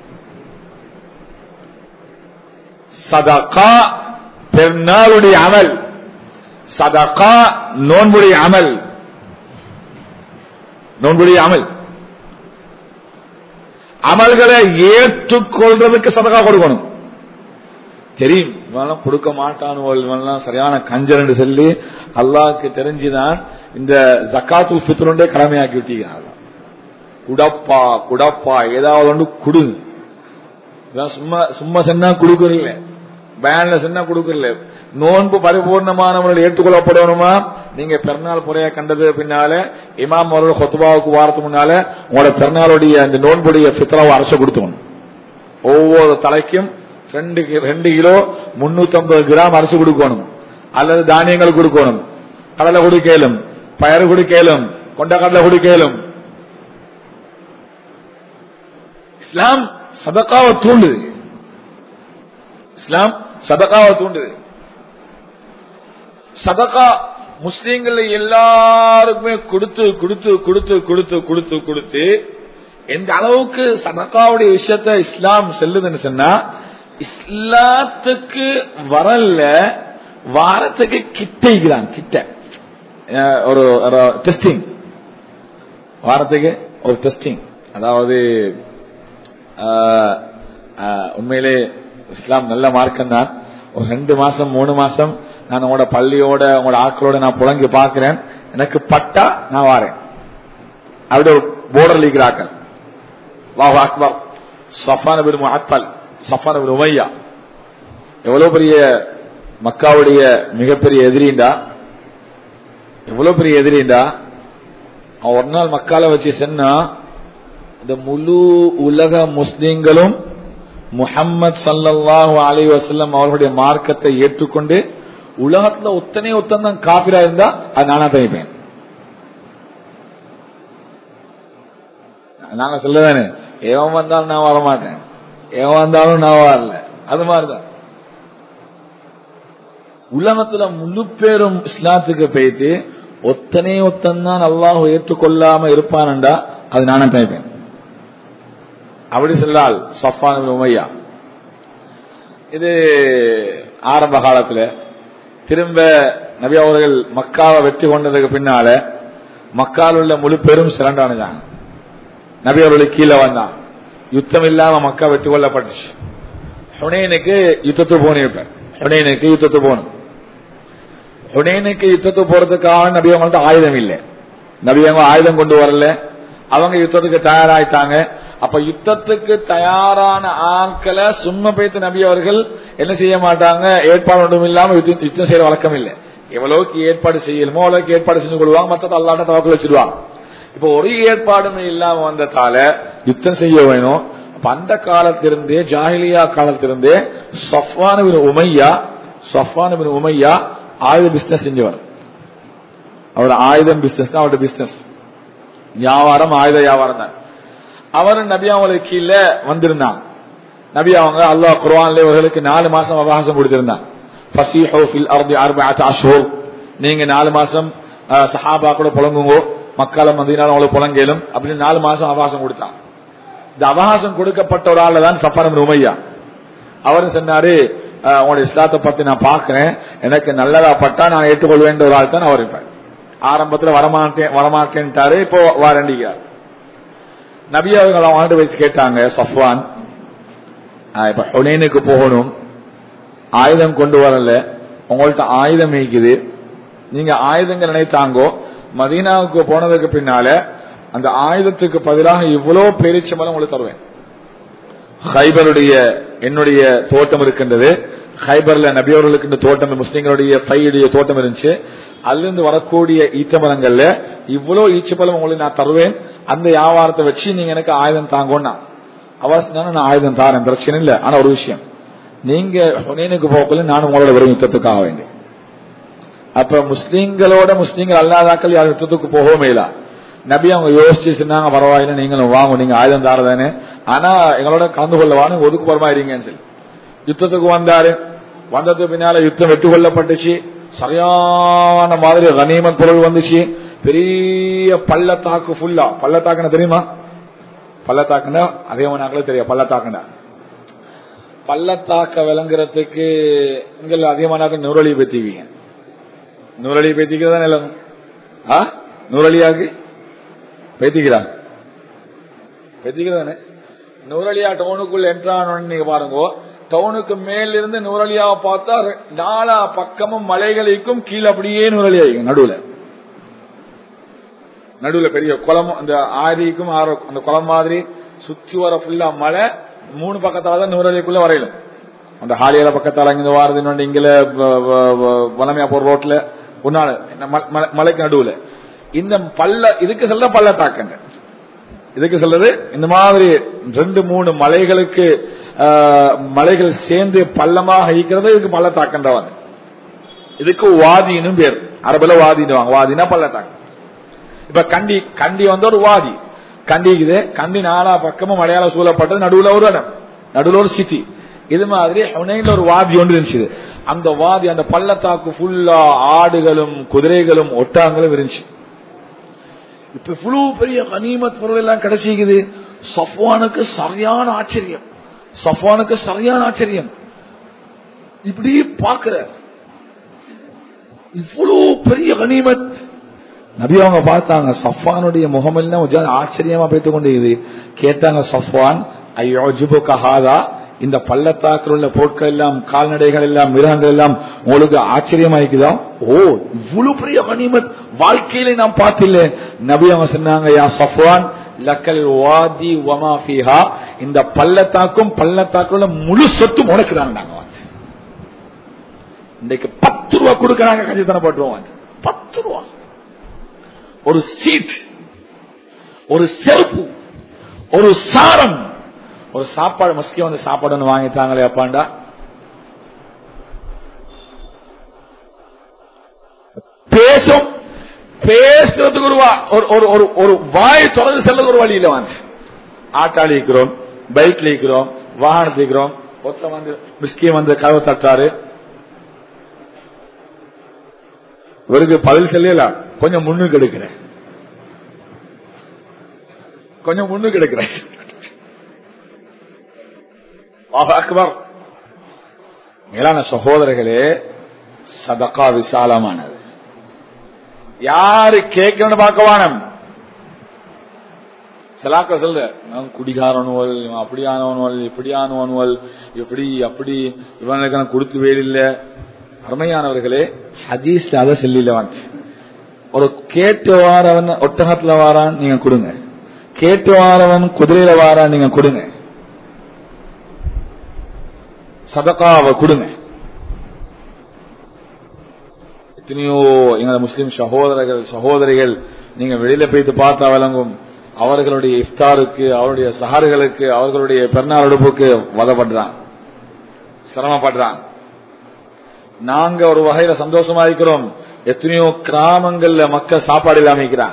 சதகா பெருநாளுடைய அமல் சதகா நோன்புடைய அமல் நோன்புடைய அமல் அமல்களை ஏற்றுக்கொள்றதுக்கு சதகா கொடுக்கணும் தெரியும் இவெல்லாம் கொடுக்க மாட்டானுவோ இவெல்லாம் சரியான கஞ்சர்னு சொல்லி அல்லாஹ்க்கு தெரிஞ்சுதான் இந்த ஜக்காத்துல் ஃபித்ருண்டே கடமையாக்கி விட்டீங்க குடப்பா குடப்பா ஏதாவது ஒன்று குடு இதான் சும்மா சும்மா சொன்னா கொடுக்கறல பேன்ல சொன்னா கொடுக்கறல நோன்பு பரிபூர்ணமானவர்கள் ஏற்றுக்கொள்ளப்படணுமா நீங்க பெருநாள் முறைய கண்டது பின்னால இமாம் அவர்கள் கொத்துபாவுக்கு வாரத்துக்கு முன்னால உங்களோட பெருநாளுடைய அந்த நோன்புடைய பித்ராவை அரசு கொடுத்தோம் ஒவ்வொரு தலைக்கும் ரெண்டு கி- ரெண்டு கிலோ முன்னூத்தி ஐம்பது கிராம் அரிசி கொடுக்கணும் அல்லது தானியங்கள் கொடுக்கணும் கடலை கொடுக்கலும் பயறு கொடுக்கலும் கொண்டக்கடலை கொடுக்கலும் இஸ்லாம் சதக்காவை தூண்டுது இஸ்லாம் சதக்காவை தூண்டுது சதக்கா முஸ்லீம்கள் எல்லாருக்குமே கொடுத்து கொடுத்து கொடுத்து கொடுத்து கொடுத்து கொடுத்து எந்த அளவுக்கு சதக்காவுடைய விஷயத்த இஸ்லாம் செல்லுதுன்னு சொன்னா இஸ்லாத்துக்கு வரல வாரத்துக்கு கிட்டைக்கிறான் கிட்ட அஹ் ஒரு டெஸ்டிங் வாரத்துக்கு ஒரு டெஸ்டிங் அதாவது ஆஹ், ஆஹ், உண்மையிலே இஸ்லாம் நல்ல மார்க்கம் தான் ஒரு ரெண்டு மாசம் மூணு மாசம் நான் உங்களோட பள்ளியோட உங்களோட ஆட்களோட நான் புழங்கி பார்க்கிறேன் எனக்கு பட்டா நான் வாரேன் அப்படி ஒரு போர்டர் லீக் ஆக்கள் வாஹ் அக்பர் சஃபான் பின் முஅத்தல் சஃபான் பின் உமையா எவ்வளவு பெரிய மக்காவுடைய மிகப்பெரிய எதிரிண்டா எவ்வளவு பெரிய எதிரிண்டா அவன் ஒரு நாள் மக்கால வச்சு சொன்னா இந்த முழு உலக முஸ்லிம்களும் முஹம்மது ஸல்லல்லாஹு அலைஹி வஸல்லம் அவர்களுடைய மார்க்கத்தை ஏற்றுக்கொண்டு உலகத்துல ஒத்தனை ஒத்தன் தான் காபிரா இருந்தா அது நானா தனிப்பேன் நாங்க சொல்லதானே எவன் வந்தாலும் நான் வரமாட்டேன் எவன் வந்தாலும் நான் வரல அது மாதிரிதான் உலகத்துல முழு பேரும் இஸ்லாத்துக்கு போயிட்டு ஒத்தனே ஒத்தன் தான் அல்லாஹ் ஏற்றுக்கொள்ளாம இருப்பான்டா அது நானே தனிப்பேன் அப்படி சொல்லால் சஃபான் இப்னு உமையா இது ஆரம்ப காலத்துல திரும்ப நபி அவர்கள் மக்காவை வெற்றி கொண்டதுக்கு பின்னால மக்கால் உள்ள முழு பேரும் சிறண்டானுதாங்க நபி அவர்களுக்கு கீழே வந்தான் யுத்தம் இல்லாம மக்கா வெற்றி கொள்ளப்பட்டுச்சு ஹுனேனுக்கு யுத்தத்துக்கு போன இப்ப ஹுனேனுக்கு யுத்தத்துக்கு போகணும் ஹுனேனுக்கு யுத்தத்துக்கு போறதுக்காக நபி அவங்கள்ட்ட ஆயுதம் இல்லை நபி அவங்க ஆயுதம் கொண்டு வரல அவங்க யுத்தத்துக்கு தயாராயிட்டாங்க அப்ப யுத்தத்துக்கு தயாரான ஆட்களை சும்மா பேத்து நபி அவர்கள் என்ன செய்ய மாட்டாங்க ஏற்பாடு ஒன்றும் இல்லாம யுத்தம் யுத்தம் செய்யற வழக்கம் இல்லை எவ்வளவுக்கு ஏற்பாடு செய்யணுமோ அவ்வளவுக்கு ஏற்பாடு செஞ்சு கொள்வாங்க மத்தத அல்லாட்ட தவக்கல் வச்சிருவாங்க இப்ப ஒரு ஏற்பாடுமே இல்லாம வந்ததால யுத்தம் செய்ய வேணும் அப்ப அந்த காலத்திலிருந்தே ஜாஹிலியா காலத்திலிருந்தே சஃபானுவின் உமையா சஃபானுவின் உமையா ஆயுத பிசினஸ் செஞ்சவர் அவர் ஆயுதம் பிசினஸ் தான் அவருடைய பிசினஸ் வியாபாரம் ஆயுத வியாபாரம் தான் அவர் நபி அவங்களுக்கு கீழே வந்திருந்தாங்க நபி அவங்க அல்லாஹ் குர்ஆன்ல இவர்களுக்கு நாலு மாசம் அவகாசம் கொடுத்திருந்தாங்க ஃபஸீஹு ஃபில் அர்தி அர்பஅத் அஷ்ஹுர் நீங்க நாலு மாசம் அஹ், சஹாபா கூட புலங்குங்கோ மக்கால மதீனால உங்களுக்கு புலங்கேலும் அப்படின்னு நாலு மாசம் அவகாசம் கொடுத்தாங்க இந்த அவகாசம் கொடுக்கப்பட்ட ஒரு ஆள் தான் சஃபான் இப்னு உமையா அவர் சொன்னாரு அஹ், உங்களுடைய இஸ்லாத்தை பத்தி நான் பாக்குறேன் எனக்கு நல்லதா பட்டா நான் ஏற்றுக்கொள்வேன் ஒரு ஆள் தான் அவர் இருப்பார் ஆரம்பத்துல வரமாட்டேன் வரமாட்டேன்ட்டாரு இப்போ வாரண்டிக்கிறார் நபி அவர்கள் அவங்கள்ட்ட வயசு கேட்டாங்க சஃப்வான் ஆஹ் இப்ப ஹுனேனுக்கு போகணும் ஆயுதம் கொண்டு வரல உங்கள்ட்ட ஆயுதம் இருக்குது நீங்க ஆயுதங்கள் நினைத்தாங்கோ மதீனாவுக்கு போனதுக்கு பின்னால அந்த ஆயுதத்துக்கு பதிலாக இவ்வளவு பேரிச்சம்பளம் உங்களுக்கு தருவேன் ஹைபருடைய என்னுடைய தோட்டம் இருக்கின்றது ஹைபர்ல நபியவர்களுக்கு இந்த தோட்டம் முஸ்லிம்களுடைய பையுடைய தோட்டம் இருந்துச்சு அதிலிருந்து வரக்கூடிய ஈச்சமரங்கள்ல இவ்வளவு ஈச்சப்பழம் உங்களுக்கு நான் தருவேன் அந்த வியாபாரத்தை வச்சு நீங்க எனக்கு ஆயுதம் தாங்கோன்னா அவசியம் நான் ஆயுதம் தாரேன் பிரச்சனை இல்ல ஆனா ஒரு விஷயம் நீங்க ஹுனேனுக்கு போகல நானும் உங்களோட வரும் யுத்தத்துக்காக வேண்டிய அப்ப முஸ்லீம்களோட முஸ்லீம்கள் அல்லாதாக்கள் யார் யுத்தத்துக்கு போகவே இல்ல நபி அவங்க யோசிச்சு சொன்னாங்க பரவாயில்ல நீங்களும் வாங்க நீங்க ஆயுதம் தாரதானே ஆனா எங்களோட கலந்து கொள்ளவான்னு ஒதுக்குப்புறமா இருங்கன்னு சொல்லி யுத்தத்துக்கு வந்தாரு வந்ததுக்கு பின்னால யுத்தம் வெற்றி கொள்ளப்பட்டுச்சு சரியான மாதிரி கனிமத் பொருள் வந்துச்சு பெரிய பள்ளத்தாக்கு ஃபுல்லா பள்ளத்தாக்குன்னு தெரியுமா பள்ளத்தாக்குன்னா அதே நாங்களே தெரியும் பள்ளத்தாக்குன்னா பள்ளத்தாக்க விளங்குறதுக்கு இங்க அதிகமான நூறலி பேத்திக்குவீங்க நூறலி பேத்திக்கிறதா நிலம் ஆ நூறலியாக்கு பேத்திக்கிறா பேத்திக்கிறதானே நூறலியா டவுனுக்குள்ள என்ட்ரானு நீங்க பாருங்க டவுனுக்கு மேல இருந்து நூறலியாவை பார்த்தா ரெ- நாலா பக்கமும் மலைகளுக்கும் கீழே அப்படியே நூறலியாகும் நடுவுல நடுவுல பெரிய குளம் அந்த ஆரிக்கும் ஆறு அந்த குளம் மாதிரி சுத்தி வர ஃபுல்லா மலை மூணு பக்கத்தால தான் நூறலிக்குள்ள வரையிலும் அந்த ஹாலியால பக்கத்தால இங்க வாரது இன்னொன்று இங்கில வளமையா போற ரோட்ல ஒன்னால இந்த ம- ம- மலைக்கு நடுவுல இந்த பள்ள இதுக்கு சொல்ற பள்ளத்தாக்கங்க இதுக்கு சொல்றது இந்த மாதிரி ரெண்டு மூணு மலைகளுக்கு ஆஹ், மலைகள் சேர்ந்து பள்ளமாக இருக்கிறது இதுக்கு பள்ளத்தாக்கன்றவாங்க இதுக்கு வாதின்னு பேர் அரபுல வாதின்னுவாங்க வாதினா பள்ளத்தாக்கு இப்ப கண்டி கண்டி வந்து ஒரு வாதி கண்டி இது கண்டி நாலா பக்கமும் மலையாள சூழப்பட்டது நடுவுல ஒரு இடம் நடுவுல ஒரு சிட்டி இது மாதிரி ஹுனைன்ல ஒரு வாதி ஒன்று இருந்துச்சு அந்த வாதி அந்த பள்ளத்தாக்கு ஃபுல்லா ஆடுகளும் குதிரைகளும் ஒட்டாங்களும் இருந்துச்சு இப்ப இவ்வளவு பெரிய கனிமத் பொருள் எல்லாம் கிடைச்சிக்குது சஃப்வானுக்கு சரியான ஆச்சரியம் சஃப்வானுக்கு சரியான ஆச்சரியம் இப்படி பாக்குற இவ்வளவு பெரிய கனிமத் நபி அவங்க பார்த்தாங்க சஃப்வானுடைய முகமெல்லாம் கொஞ்சம் ஆச்சரியமா பேத்து கொண்டு இது கேட்டாங்க சஃப்வான் ஐயோ கஹாதா இந்த பள்ளத்தாக்கில் உள்ள பொருட்கள் எல்லாம் கால்நடைகள் எல்லாம் மிருகங்கள் எல்லாம் உங்களுக்கு ஆச்சரியமா இருக்குதா ஓ இவ்வளவு பெரிய கனிமத் வாழ்க்கையில நான் பார்த்தில்ல நபி அவங்க சொன்னாங்க யா சஃப்வான் லக்கல் வாதி வமா ஃபீஹா இந்த பள்ளத்தாக்கும் பள்ளத்தாக்குள்ள முழு சொத்தும் உனக்குதான் நாங்க வந்து இன்னைக்கு பத்து ரூபா கொடுக்கறாங்க கஞ்சித்தனை போட்டுருவோம் பத்து ரூபா ஒரு சீட் ஒரு செருப்பு ஒரு சாரம் ஒரு சாப்பாடு மஸ்கி வந்து சாப்பாடு ஒன்று வாங்கிட்டாங்களே அப்பாண்டா பேசும் பேசுறதுக்கு ஒரு வா- ஒரு ஒரு ஒரு ஒரு வாய் தொடர்ந்து செல்றது ஒரு வழியில வந்து ஆட்டாளி இருக்கிறோம் பைக்ல இருக்கிறோம் வாகனத்தில் இருக்கிறோம் ஒருத்தன் வந்து மிஸ்கி வந்து கதவை தட்டாரு இவருக்கு பதில் சொல்லல கொஞ்சம் முன்னுக்கு எடுக்கிறேன் கொஞ்சம் முன்னுக்கு எடுக்கிறேன் அல்லாஹ் அக்பர் மேலான சகோதரர்களே சதகா விசாலமானது யாரு கேட்கணும்னு பார்க்க வானம் சிலாக்க சொல்ற நான் குடிகாரனுவல் இவன் அப்படியானவனுவல் இப்படியானவனுவல் இப்படி அப்படி இவனுக்கு நான் கொடுத்து வேலில்ல அருமையானவர்களே ஹதீஸ்ல அதை செல்லிலவன் ஒரு கேட்டு வாரவன் ஒட்டகத்துல வாரான் நீங்க கொடுங்க கேட்டு வாரவன் குதிரையில வாரான் நீங்க கொடுங்க சதகாவை கொடுங்க எத்தனையோ எங்களது முஸ்லிம் சகோதரர்கள் சகோதரிகள் நீங்க வெளியில போயிட்டு பார்த்தா விளங்கும் அவர்களுடைய இஃப்தாருக்கு அவருடைய சஹார்களுக்கு அவர்களுடைய பெருநாள் எடுப்புக்கு வதப்படுறான் சிரமப்படுறான் நாங்க ஒரு வகையில சந்தோஷமா இருக்கிறோம் எத்தனையோ கிராமங்கள்ல மக்கள் சாப்பாடு இல்லாம இருக்கிறான்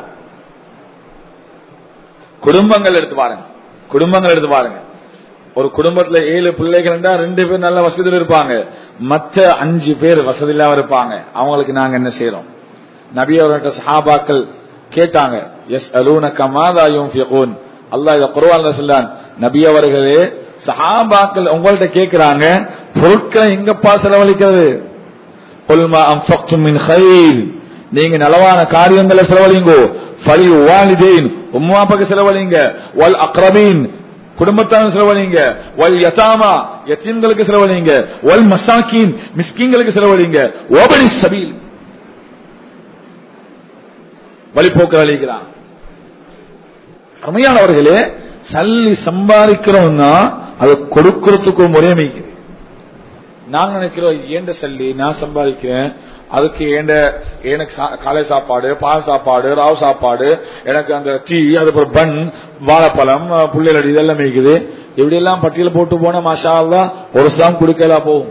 குடும்பங்கள் எடுத்து பாருங்க குடும்பங்கள் எடுத்து பாருங்க ஒரு குடும்பத்துல ஏழு பிள்ளைகள் இருந்தா ரெண்டு பேர் நல்ல வசதியில் இருப்பாங்க மத்த அஞ்சு பேர் வசதி இல்லாம இருப்பாங்க அவங்களுக்கு நாங்க என்ன செய்யறோம் நபி அவர்கிட்ட சஹாபாக்கள் கேட்டாங்க எஸ் அலூன கமாதாயும் ஃபியகூன் அல்லாஹ் இத குர்ஆன்ல சொல்லான் நபி அவர்களே சஹாபாக்கள் உங்கள்ட்ட கேக்குறாங்க பொருட்களை எங்கப்பா செலவழிக்கிறது குல்மா அன்ஃபக்தும் மின் கைர் நீங்க நலவான காரியங்களை செலவழிங்கோ ஃபலி வாலிதீன் உம்மா அப்பாக்கு செலவழிங்க வல் அக்ரபீன் குடும்பத்தான செலவழிங்க வல் யதாமா யத்தீம்களுக்கு செலவழிங்க வல் மசாக்கீன் மிஸ்கீன்களுக்கு செலவழிங்க ஓபனி சபீல் வழிபோக்க அழிக்கிறான் அருமையானவர்களே சல்லி சம்பாதிக்கிறோம்னா அதை கொடுக்கறதுக்கு ஒரு முறை அமைக்குது நாங்க நினைக்கிறோம் ஏண்ட சல்லி நான் சம்பாதிக்கிறேன் அதுக்கு ஏண்ட எனக்கு சா- காலை சாப்பாடு பால் சாப்பாடு ராவ் சாப்பாடு எனக்கு அந்த டீ அதுக்கப்புறம் பன் வாழைப்பழம் அஹ், புள்ளைலடி இதெல்லாம் மேய்க்குது இப்படி எல்லாம் பட்டியல் போட்டு போனா மாஷா அல்லாஹ் ஒரு சாம் குடுக்கலாம் போகும்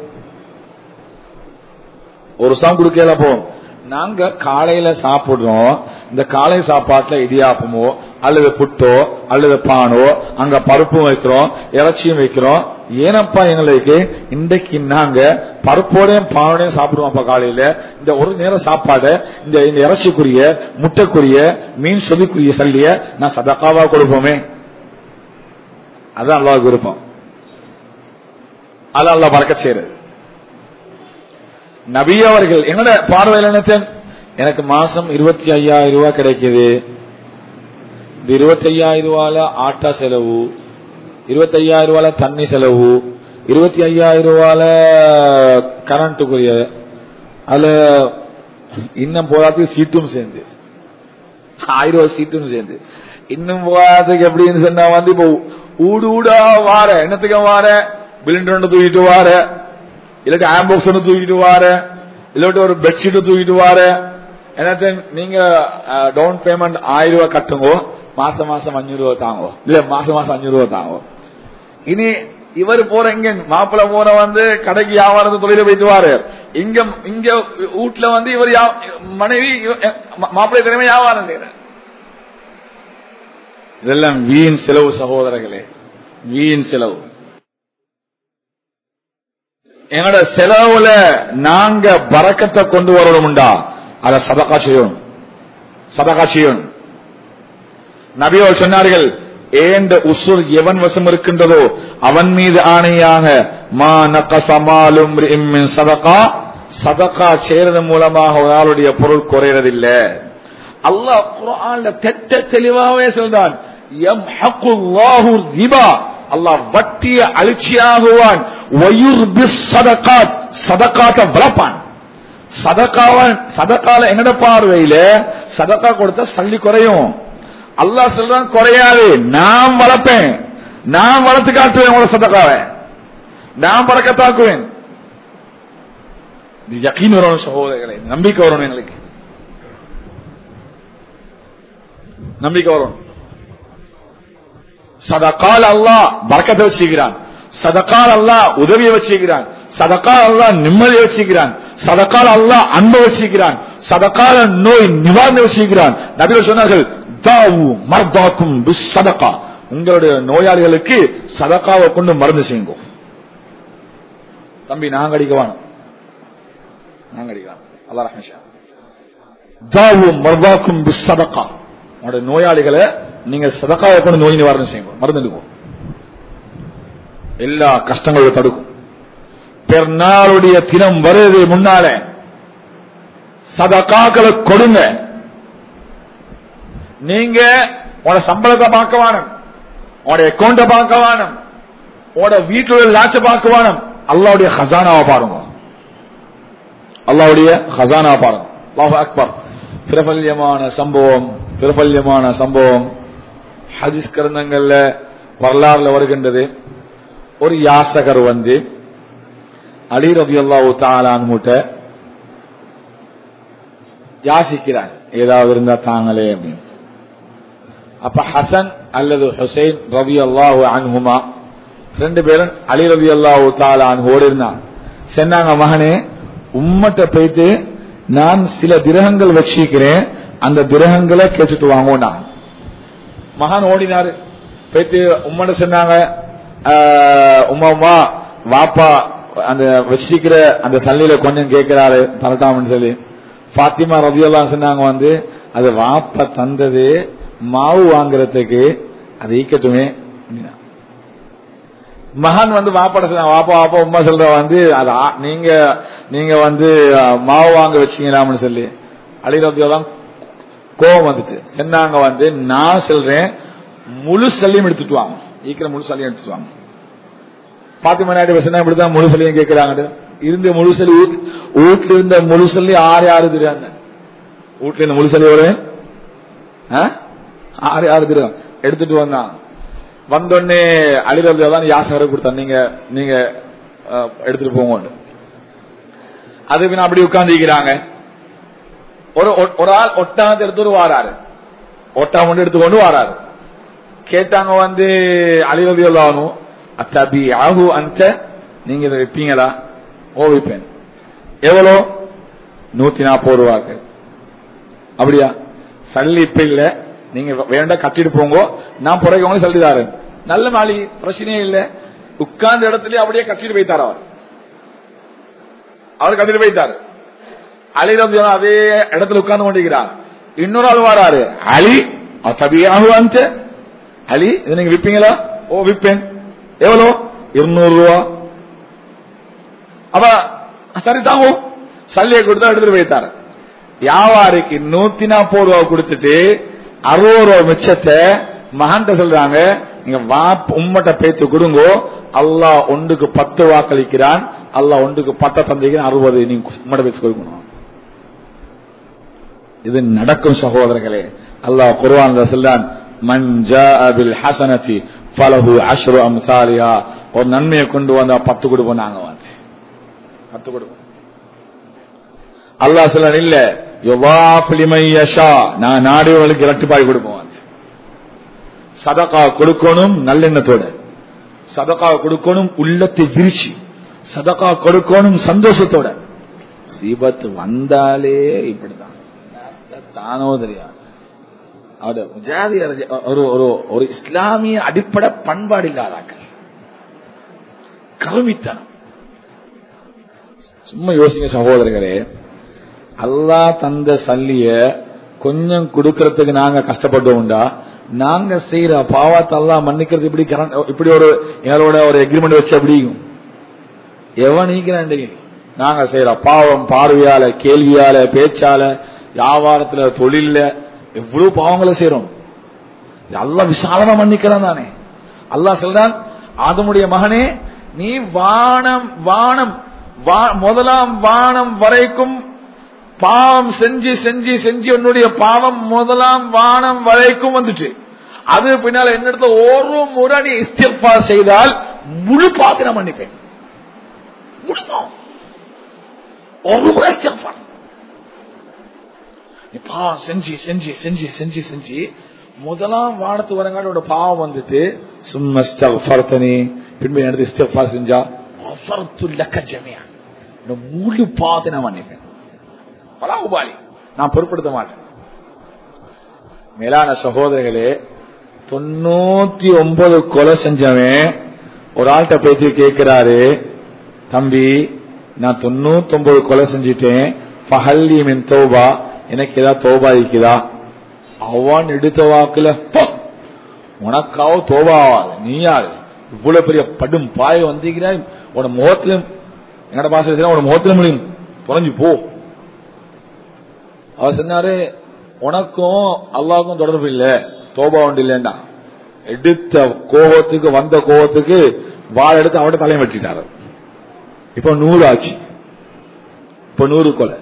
ஒரு சாம் குடுக்கலாம் போகும் நாங்க காலையில சாப்பிடுறோம் இந்த காலை சாப்பாட்டுல இடியாப்பமோ அல்லது புட்டோ அல்லது பானோ அங்க பருப்பும் வைக்கிறோம் இறைச்சியும் வைக்கிறோம் ஏனப்பா எங்களுக்கு இன்றைக்கு நாங்க பருப்போடையும் பானோடையும் சாப்பிடுவோம்ப்பா காலையில இந்த ஒரு நேரம் சாப்பாடு இந்த இந்த இறைச்சிக்குரிய முட்டைக்குரிய மீன் சொல்லிக்குரிய சல்லிய நான் சதக்காவா கொடுப்போமே அதான் அல்லாவுக்கு விருப்பம் அதான் அல்லா பறக்க செய்யறது நபி அவர்கள் என்னோட பார்வையில் நினைத்தேன் எனக்கு மாசம் இருபத்தி ஐயாயிரம் ரூபாய் கிடைக்குது இந்த இருபத்தி ஐயாயிரம் ரூபாயில ஆட்டா செலவு இருபத்தி ஐயாயிரம் ரூபாயில தண்ணி செலவு இருபத்தி ஐயாயிரம் ரூபால கரண்ட்டுக்குரிய அதுல இன்னும் போதாத்துக்கு சீட்டும் சேர்ந்து ஆயிரம் ரூபாய் சீட்டும் சேர்ந்து இன்னும் போதாதுக்கு எப்படின்னு சொன்னா வந்து இப்போ ஊடு ஊடா வார என்னத்துக்கு வார பிலிண்டர் ஒன்று தூக்கிட்டு வார இல்லாட்டி ஆம்போக்ஸ் ஒன்று தூக்கிட்டு வார இல்லாட்டி ஒரு பெட்ஷீட் தூக்கிட்டு வார என்னத்த நீங்க டவுன் பேமெண்ட் ஆயிரம் ரூபாய் கட்டுங்கோ மாசம் மாசம் அஞ்சூறு ரூபாய் தாங்கோ இல்ல மாசம் மாசம் அஞ்சூறு ரூபாய் தாங்கோ இனி இவர் போற இங்க மாப்பிள்ள போற வந்து கடைக்கு வியாபாரத்தை தொழில போயிட்டுவாரு இங்க இங்க வீட்டுல வந்து இவர் யா- மனைவி இவ- மா- மாப்பிள்ளை திறமை வியாபாரம் செய்யற இதெல்லாம் வீண் செலவு சகோதரர்களே வீண் செலவு எங்களோட செலவுல நாங்க பறக்கத்தை கொண்டு வரணும்டா அத சதகா செய்யணும் சதகா செய்யணும் நபியோர் சொன்னார்கள் ஏந்த உசுர் எவன் வசம் இருக்கின்றதோ அவன் மீது ஆணையாக மா நகசமாலும் சதகா சதகா செய்யறது மூலமாக ஒரு ஆளுடைய பொருள் குறையறதில்லை அல்லாஹ் குர்ஆன்ல தெட்ட தெளிவாகவே சொல்றான் யம்ஹகுல்லாஹு ரிபா அல்லாஹ் வட்டியை அழிச்சியாகுவான் வயுர்பிஸ் சதகாத் சதகாத்தை வளர்ப்பான் சதகாவன் சதகால என்னோட பார்வையில சதகா கொடுத்தா சல்லி குறையும் அல்லாஹ் சொல்றான் குறையாது நான் வளர்ப்பேன் நான் வளர்த்து காட்டுவேன் உங்களோட சதகாவை நான் பறக்கத்தாக்குவேன் இது யக்கீன் வரணும் சகோதரர்களே நம்பிக்கை வரணும் எங்களுக்கு நம்பிக்கை வரணும் சதகால் அல்லாஹ் பறக்கத்தை வச்சுக்கிறான் சதகால் அல்லாஹ் உதவியை வச்சுக்கிறான் சதகால் அல்லாஹ் நிம்மதியை வச்சுக்கிறான் சதகால் அல்லாஹ் அன்பை வச்சுக்கிறான் சதகால நோய் நிவாரணை வச்சுக்கிறான் நபிகள் சொன்னார்கள் தாவு மர்தாக்கும் சதகா உங்களுடைய நோயாளிகளுக்கு சதகாவை கொண்டு மருந்து செய்யுங்க தம்பி நாங்க அடிக்க வேணும் நாங்க அடிக்க வேணும் அல்லா ரஹ்மஷா தாவு மர்தாக்கும் சதகா உங்களுடைய நோயாளிகளை நீங்க சதக்காவை கொண்டு நோய் நிவாரணம் செய்யுங்க மருந்து எடுக்கும் எல்லா கஷ்டங்களும் தடுக்கும் பெருநாளுடைய தினம் வருது முன்னால சதக்காக்களை கொடுங்க நீங்க உங்களோட சம்பளத்தை பார்க்க வேணும் உங்களுடைய அக்கௌண்ட பார்க்க வேணும் உங்களோட வீட்டுல லாச்ச பார்க்க வேணும் அல்லாவுடைய ஹசானாவை பாருங்க அல்லாவுடைய ஹசானாவை பாருங்க அல்லாஹ் அக்பர் பிரபல்யமான சம்பவம் பிரபல்யமான சம்பவம் ஹதீஸ் கிரந்தங்கள்ல வரலாறுல வருகின்றது ஒரு யாசகர் வந்து அலி ரபி அல்லாஹு தாலான்முட்ட யாசிக்கிறார் ஏதாவது இருந்தா தாங்களே அப்படின்னு அப்ப ஹசன் அல்லது ஹுசைன் ரபி அல்லாஹு அன்ஹுமா ரெண்டு பேரும் அலி ரபி அல்லாஹு தாலான் ஓடி இருந்தான் சொன்னாங்க மகனே உம்மட்ட போயிட்டு நான் சில திரகங்கள் வச்சிருக்கிறேன் அந்த திரகங்களை கேட்டுட்டு வாங்கோனா மகான் ஓடினாரு போயிட்டு உம்மட சொன்னாங்க ஆஹ், உம்மா உம்மா வாப்பா அந்த வச்சிருக்கிற அந்த சல்லில கொஞ்சம் கேட்கிறாரு தரட்டாமன்னு சொல்லி பாத்திமா ரவியெல்லாம் சொன்னாங்க வந்து அது வாப்பா தந்தது மாவு வாங்குறதுக்கு அது ஈக்கட்டுமே அப்படின்னா. மகான் வந்து வாப்பாட சொன்னாங்க வாப்பா வாப்பா உம்மா சொல்ற வந்து அது ஆ- நீங்க நீங்க வந்து அஹ், மாவு வாங்க வச்சீங்களாம்னு சொல்லி அலிரத்தியெல்லாம் கோபம் வந்துட்டு சொன்னாங்க வந்து நான் சொல்றேன் முழு சல்லியும் எடுத்துட்டு வாங்க ஈக்கிற முழு சல்லியும் எடுத்துட்டு வாங்க பாத்திமா நாயுடு சொன்னா இப்படிதான் முழு சல்லியும் கேட்கிறாங்க இருந்த முழு சல்லி வீட்- வீட்டுல இருந்த முழு சல்லி ஆறு ஆறு தெரியாங்க வீட்டுல இருந்த முழு சல்லி எவ்வளவு ஆ? ஆறு ஆறு தெரியும் எடுத்துட்டு வந்தான் வந்தோடனே அலிரபியா தான் யாசகரை கொடுத்தான் நீங்க நீங்க அஹ், எடுத்துட்டு போங்க அது பின்ன அப்படி உட்கார்ந்துக்கிறாங்க ஒரு ஒ- ஒரு ஆள் ஒட்டாமத்தை எடுத்துட்டு வாராரு ஒட்டாம கொண்டு எடுத்துக்கொண்டு வாராரு கேட்டாங்க வந்து அலிரபியல்லானும் அத்தபி ஆகு அந்த நீங்க இதை வைப்பீங்களா ஓ வைப்பேன் எவ்வளோ நூத்தி நாற்பது ரூபாக்கு அப்படியா சல்லி இப்ப இல்ல நீங்க வேண்டாம் கட்டிட்டு போங்க நான் புறக்கவங்க சொல்லிதாரு நல்ல மாளி பிரச்சனையே இல்ல உட்கார்ந்த இடத்துல அப்படியே கட்டிட்டு போய்த்தார் அவர் அவர் கட்டிட்டு போய்த்தாரு அலி ரபி அதே இடத்துல உட்கார்ந்து கொண்டிருக்கிறார் இன்னொரு ஆள் வராரு அலி தபியாக அந்த அலி இது நீங்க விப்பீங்களா ஓ விப்பேன் எவ்வளோ இருநூறு ரூபா அப்ப சரி தாங்க சல்லியை கொடுத்தா எடுத்துட்டு போய்த்தாரு வியாபாரிக்கு நூத்தி நாற்பது ரூபா கொடுத்துட்டு அறுபது ரூபா மிச்சத்தை மகன்கிட்ட சொல்றாங்க நீங்க வா உம்மட்ட பேச்சு கொடுங்கோ அல்லாஹ் ஒன்றுக்கு பத்து வாக்களிக்கிறான் அல்லாஹ் ஒன்றுக்கு பத்த தந்திக்கிறான் அறுபது நீங்க உம்மட்ட பேச்சு கொடுக்கணும் இது நடக்கும் சகோதரர்களே அல்லாஹ் குர்ஆன்ல சொல்றான் மன் ஜாஅ பில் ஹஸனதி ஃபலஹு அஷ்ரு அம்சாலிஹா ஒரு நன்மையை கொண்டு வந்தா பத்து கொடுப்போம் நாங்க வந்து பத்து கொடுப்போம் அல்லாஹ் சொல்றான் இல்ல யுவாஃப் லிமன் யஷா நான் நாடியவர்களுக்கு இரட்டிப்பாய் கொடுப்போம் வந்து. சதகா கொடுக்கணும் நல்லெண்ணத்தோட சதகா கொடுக்கணும் உள்ளத்தை விரிச்சு சதகா கொடுக்கணும் சந்தோஷத்தோட சீபத்து வந்தாலே இப்படிதான் தானோ தெரியாது அவரு முஜாதி ஒரு ஒரு ஒரு இஸ்லாமிய அடிப்படை பண்பாடு இல்லாதாக்கள் கருமித்தனம் சும்மா யோசிங்க சகோதரர்களே அல்லாஹ் தந்த சல்லிய கொஞ்சம் கொடுக்கறதுக்கு நாங்க கஷ்டப்பட்டோம்டா நாங்க செய்யற பாவத்தை அல்லாஹ் மன்னிக்கிறது இப்படி கரண்ட் இப்படி ஒரு எங்களோட ஒரு எக்ரிமெண்ட் வச்சு அப்படியும் எவன் நீக்கிறான் நாங்க செய்யற பாவம் பார்வையால கேள்வியால பேச்சால வியாபாரத்துல தொழில்ல எவ்வளவு பாவங்களை செய்யறோம் அல்லாஹ் விசாலமா மன்னிக்கிறான் தானே அல்லாஹ் சொல்றான் ஆதமுடைய மகனே நீ வானம் வானம் வா- முதலாம் வானம் வரைக்கும் பாவம் செஞ்சு செஞ்சு செஞ்சு உன்னுடைய பாவம் முதலாம் வானம் வரைக்கும் வந்துச்சு அது பின்னால என்னிடத்துல ஒரு முறை நீ இஸ்திஃபா செய்தால் முழு பாத்து நான் மன்னிப்பேன் முழு பாவம். ஒரு முறை இஸ்திஃபா நீ பாவம் செஞ்சு செஞ்சு செஞ்சு செஞ்சு செஞ்சு முதலாம் வானத்து வரங்காட்டோட பாவம் வந்துட்டு சும்மா இஸ்தஃபர்தனி பின்பு எடுத்து இஸ்திஃபா செஞ்சா அஃபர்து லக்க ஜமியா இந்த முழு பாவத்தை நான் மன்னிப்பேன் பலா உபாலி நான் பொருட்படுத்த மாட்டேன் மேலான சகோதரர்களே தொண்ணூத்தி ஒன்பது கொலை செஞ்சவன் ஒரு ஆள்கிட்ட போயிட்டு கேட்கிறாரு தம்பி நான் தொண்ணூத்தி ஒன்பது கொலை செஞ்சிட்டேன் பஹல்லி மின் தோபா எனக்கு ஏதாவது தோபா இருக்குதா அவன் எடுத்த வாக்குல "போ, உனக்காவோ தோபா ஆகாது நீ யாரு இவ்வளவு பெரிய படும் பாய வந்திருக்கிறாய் உன முகத்திலும் எங்கட பாச உன முகத்திலும் முடியும் தொலைஞ்சு போ அவர் சொன்னாரு உனக்கும் அல்லாவுக்கும் தொடர்பு இல்ல தோபா உண்டு இல்லைண்டா எடுத்த கோபத்துக்கு வந்த கோபத்துக்கு வாள் எடுத்து அவட தலையை வெட்டிட்டாரு இப்ப நூறு ஆச்சு இப்ப நூறு கொலை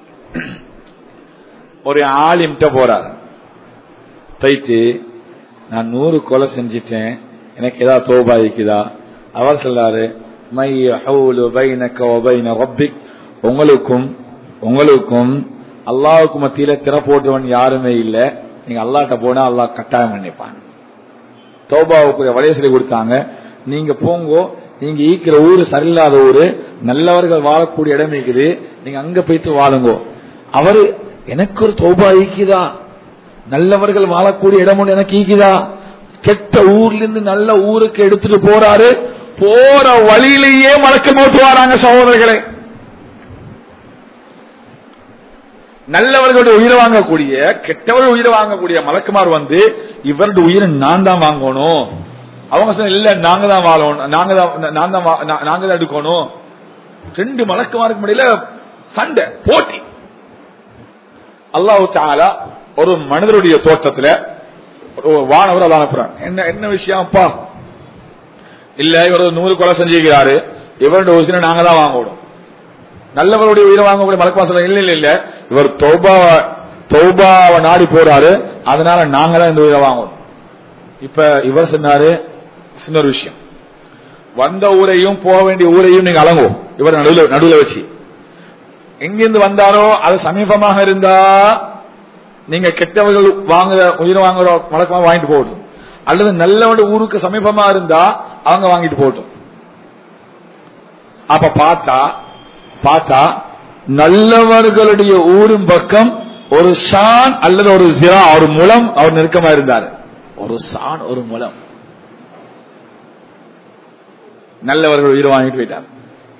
ஒரு ஆலிம்கிட்ட போறாரு போயிட்டு நான் நூறு கொலை செஞ்சிட்டேன் எனக்கு ஏதாவது தோபா இருக்குதா அவர் சொல்றாரு மை ஹவுலு பைனக வ பைன ரப்பிக் உங்களுக்கும் உங்களுக்கும் அல்லாஹ்வுக்கு மத்தியில திற போட்டவன் யாருமே இல்ல நீங்க அல்லாஹ்ட்ட போனா அல்லாஹ் கட்டாயம் மன்னிப்பான் தௌபாவுக்குரிய வழியை சொல்லி கொடுத்தாங்க நீங்க போங்கோ நீங்க ஈக்கிற ஊரு சரியில்லாத ஊரு நல்லவர்கள் வாழக்கூடிய இடம் இருக்குது நீங்க அங்க போயிட்டு வாழுங்கோ அவரு எனக்கு ஒரு தௌபா ஈக்குதா நல்லவர்கள் வாழக்கூடிய இடம் ஒன்று எனக்கு ஈக்குதா கெட்ட ஊர்ல இருந்து நல்ல ஊருக்கு எடுத்துட்டு போறாரு போற வழியிலேயே மலக்க மோத்து வராங்க சகோதரர்களே நல்லவர்களுடைய உயிரை வாங்கக்கூடிய கெட்டவர்கள் உயிரை வாங்கக்கூடிய மலக்குமார் வந்து இவருடைய உயிரை நான் தான் வாங்கணும் அவங்க சொன்ன இல்ல நாங்க தான் வாழணும் நாங்க தான் நான் தான் வா- நா- நாங்க தான் எடுக்கணும் ரெண்டு மலக்குமாருக்கு முடியல சண்டை போட்டி அல்லாஹ் தாலா ஒரு மனிதருடைய தோற்றத்துல ஒரு வானவர் அதை அனுப்புறான் என்ன என்ன விஷயம் அப்பா இல்ல இவர் ஒரு நூறு கொலை செஞ்சிருக்கிறாரு இவருடைய உயிரை நாங்க தான் வாங்கணும் நல்லவருடைய உயிரை வாங்கக்கூடிய மலக்குமாசல இல்ல இல்ல இல்ல இவர் தௌபா தௌபாவை நாடி போறாரு அதனால நாங்க தான் இந்த உயிரை வாங்கணும் இப்ப இவர் சொன்னாரு சின்ன ஒரு விஷயம் வந்த ஊரையும் போக வேண்டிய ஊரையும் நீங்க அலங்குவோம் இவர் நடுவில் நடுவில் வச்சு எங்கிருந்து வந்தாரோ அது சமீபமாக இருந்தா நீங்க கெட்டவர்கள் வாங்குற உயிர் வாங்குற வழக்கமா வாங்கிட்டு போகட்டும் அல்லது நல்லவனுடைய ஊருக்கு சமீபமா இருந்தா அவங்க வாங்கிட்டு போகட்டும் அப்ப பார்த்தா பார்த்தா நல்லவர்களுடைய ஊரும் பக்கம் ஒரு சான் அல்லது ஒரு சிரா ஒரு முலம் அவர் நெருக்கமா இருந்தார் ஒரு சான் ஒரு முலம் நல்லவர்கள் உயிர் வாங்கிட்டு போயிட்டார்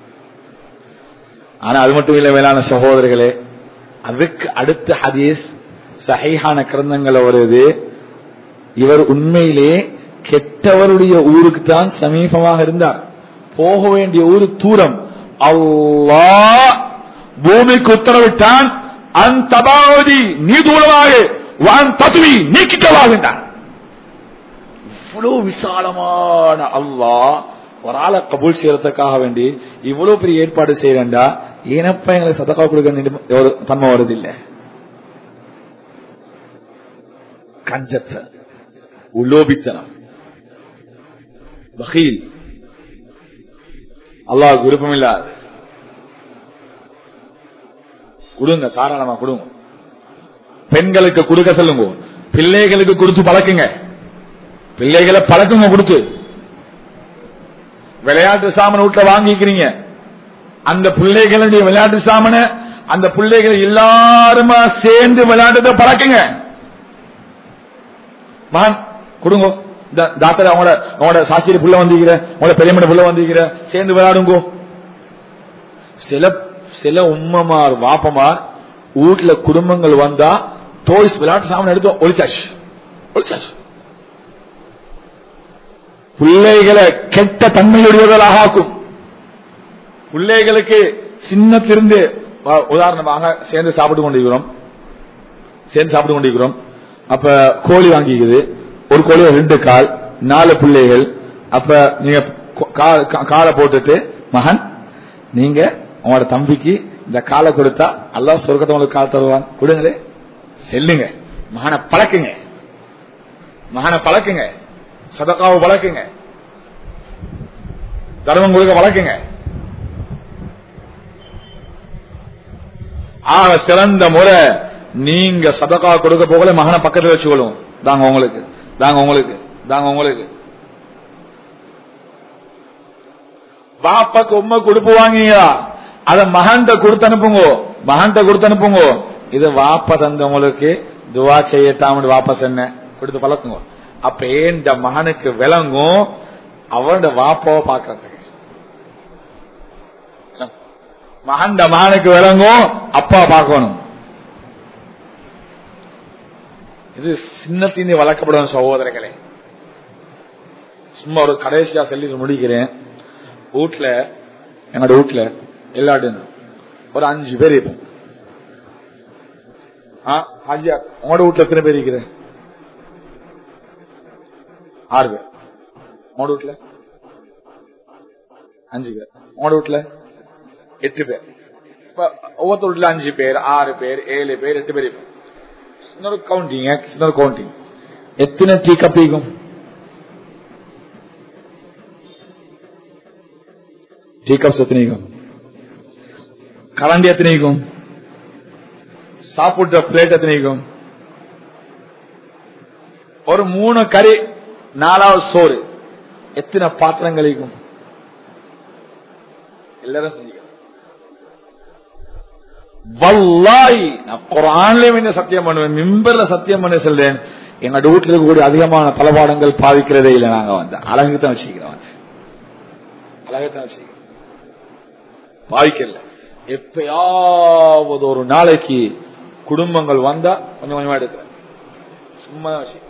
ஆனா அது மட்டும் இல்ல மேலான சகோதரர்களே அதுக்கு அடுத்த ஹதீஸ் சஹீஹான கிரந்தங்கள் வருது இவர் உண்மையிலே கெட்டவருடைய ஊருக்கு தான் சமீபமாக இருந்தார் போக வேண்டிய ஊரு தூரம் அல்லாஹ் பூமிக்கு உத்தரவிட்டான் அன் தபாவதி நீ தூரமாக வான் தத்துவி நீக்கிட்டவாகின்றான் இவ்வளவு விசாலமான அல்லாஹ் ஒரு ஆளை கபூல் செய்யறதுக்காக வேண்டி இவ்வளவு பெரிய ஏற்பாடு செய்யறேன்டா ஏனப்பா எங்களுக்கு சதக்கா கொடுக்க ஒரு தன்மை வருது இல்ல கஞ்சத்தை உலோபித்தனம் வகீல் அல்லாஹ் விருப்பம் இல்லாது கொடுங்க தாராளமா கொடுங்க பெண்களுக்கு கொடுக்க சொல்லுங்க பிள்ளைகளுக்கு கொடுத்து பழக்குங்க பிள்ளைகளை பழக்குங்க கொடுத்து விளையாட்டு சாமன் வீட்டுல வாங்கிக்கிறீங்க அந்த பிள்ளைகளுடைய விளையாட்டு சாமன அந்த பிள்ளைகள் எல்லாருமா சேர்ந்து விளையாட்டுத பழக்குங்க மகன் கொடுங்க இந்த டாக்டர் அவங்களோட அவங்களோட சாஸ்திரி புள்ள வந்திருக்கிற உங்களோட பெரியமட புள்ள வந்திருக்கிற சேர்ந்து விளையாடுங்கோ சில சில உம்மமார் வாப்பமார் வீட்டுல குடும்பங்கள் வந்தா டோய்ஸ் விளையாட்டு சாமான் எடுத்து ஒழிச்சாச்சு ஒழிச்சாச்சு பிள்ளைகளை கெட்ட தன்மையுடையவர்களாக ஆக்கும் பிள்ளைகளுக்கு சின்னத்திலிருந்து வ- உதாரணமாக சேர்ந்து சாப்பிட்டு கொண்டிருக்கிறோம் சேர்ந்து சாப்பிட்டு கொண்டிருக்கிறோம் அப்ப கோழி வாங்கிக்குது ஒரு கோழி ரெண்டு கால் நாலு பிள்ளைகள் அப்ப நீங்க கொ- கா- கா- காலை போட்டுட்டு மகன் நீங்க உங்களோட தம்பிக்கு இந்த காலை கொடுத்தா அல்லாஹ் சொர்க்கத்தை உங்களுக்கு கால் தருவான் கொடுங்களே செல்லுங்க மகனை பழக்குங்க மகனை பழக்குங்க சதக்காவை பழக்குங்க தர்மம் கொடுக்க வளர்க்குங்க ஆக சிறந்த முறை நீங்க சதக்கா கொடுக்க போகல மகனை பக்கத்துல வச்சுக்கொள்ளும் தாங்க உங்களுக்கு தாங்க உங்களுக்கு தாங்க உங்களுக்கு பாப்பாக்கு உண்மை கொடுப்பு வாங்கியா அத மகன்கிட்ட கொடுத்து அனுப்புங்க மகன்கிட்ட கொடுத்து அனுப்புங்க இது வாப்ப தந்தவங்களுக்கு துவா செய்யட்டாம வாப்பா சொன்ன கொடுத்து பழக்குங்க அப்ப ஏன் இந்த மகனுக்கு விளங்கும் அவனோட வாப்பாவை பாக்குறதுக்கு மகன் மகனுக்கு விளங்கும் அப்பா பார்க்கணும் இது சின்னத்தின் வளர்க்கப்படும் சகோதரர்களே சும்மா ஒரு கடைசியா சொல்லி முடிக்கிறேன் வீட்டுல என்னோட வீட்டுல எல்லாரும் ஒரு அஞ்சு பேர் இருப்போம் ஆ, ஹாஜியா உங்களோட வீட்டுல எத்தனை பேர் இருக்கிற ஆறு பேர் உங்களோட வீட்டுல அஞ்சு பேர் உங்களோட வீட்டுல எட்டு பேர் இப்ப ஒவ்வொருத்தர் வீட்டுல அஞ்சு பேர் ஆறு பேர் ஏழு பேர் எட்டு பேர் இருப்போம் இன்னொரு கவுண்டிங் இன்னொரு கவுண்டிங் எத்தனை டீ கப்பிக்கும் டீ கப்ஸ் எத்தனைக்கும் கரண்டி எத்தனைக்கும் சாப்பிட்ட பிளேட் எத்தனைக்கும் ஒரு மூணு கறி நாலாவது சோறு எத்தனை பாத்திரங்களுக்கும் எல்லாரும் செஞ்சுக்க வல்லாய் நான் குரான்லயும் என்ன சத்தியம் பண்ணுவேன் மிம்பர்ல சத்தியம் பண்ண சொல்றேன் எங்க வீட்டுல இருக்கக்கூடிய அதிகமான தளபாடங்கள் பாதிக்கிறதே இல்லை நாங்க வந்து அழகு தான் வச்சுக்கிறோம் வந்து அழகு தான் வச்சுக்கிறோம் பாதிக்கல எப்பயாவது ஒரு நாளைக்கு குடும்பங்கள் வந்தா கொஞ்சம் கொஞ்சமா எடுக்கிறேன் சும்மா தான் வச்சுக்கிறேன்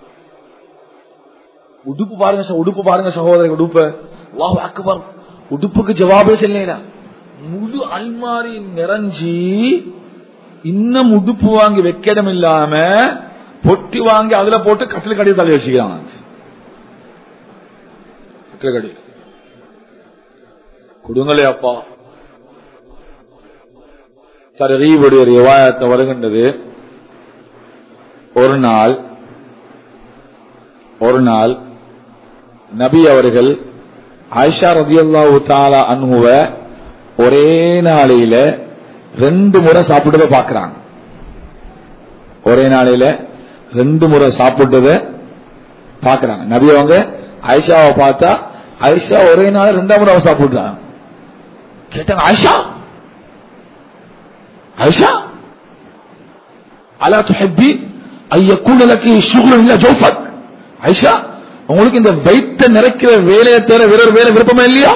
உடுப்பு பாருங்க ச- உடுப்பு பாருங்க சகோதரர் உடுப்பு வாஹ் அக்பர் உடுப்புக்கு ஜவாபே சொல்லல முழு அல்மாரி நிறைஞ்சி இன்னும் உடுப்பு வாங்கி வைக்கடம் இல்லாம பொட்டி வாங்கி அதுல போட்டு கட்டில் கடையை தள்ளி வச்சுக்கிறாங்க கட்டில் கடி கொடுங்களே அப்பா தரீவுடைய ரிவாயத்தை வருகின்றது ஒரு நாள் ஒரு நாள் நபி அவர்கள் ஆயிஷா ரதியல்லாஹு தாலா அன்ஹுவ ஒரே நாளையில ரெண்டு முறை சாப்பிட்டதை பார்க்கறாங்க ஒரே நாளையில ரெண்டு முறை சாப்பிட்டதை பார்க்கறாங்க நபி அவங்க ஆயிஷாவை பார்த்தா ஆயிஷா ஒரே நாள் ரெண்டாம் முறை அவ சாப்பிடுறாங்க கேட்டாங்க ஆயிஷா ஆயிஷா அலா துஹப்பி ஐயக்கூட லக்கி ஷுகுல் இல்ல ஜோஃபக் ஐஷா உங்களுக்கு இந்த வைத்த நிறைக்கிற வேலையை தவிர வேற ஒரு வேலை விருப்பமே இல்லையா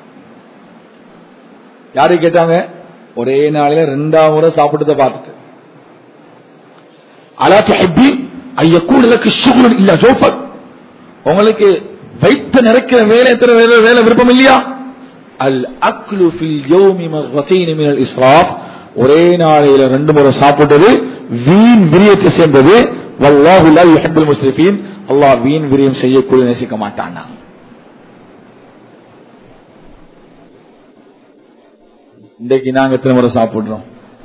யாரு கேட்டாங்க ஒரே நாளில ரெண்டாம் முறை சாப்பிட்டதை பார்த்துட்டு அலா துஹப்பி ஐயக்கூட லக்கி ஷுகுல் இல்ல ஜோஃபக் உங்களுக்கு வைத்த நிறைக்கிற வேலையை தவிர வேற ஒரு வேலை விருப்பம் இல்லையா அல் அக்லு ஃபில் யௌமி மர்ரத்தைன் மினல் இஸ்ராஃப் ஒரே நாளையில ரெண்டு முறை சாப்பிட்டது வீண் விரியத்தை சேர்ந்தது வல்லாஹு லா யுஹிப்புல் முஸ்ரிஃபீன் அல்லாஹ் வீண் விரியம் செய்யக்கூடிய நேசிக்க மாட்டானா இன்றைக்கு நாங்க எத்தனை முறை சாப்பிடுறோம்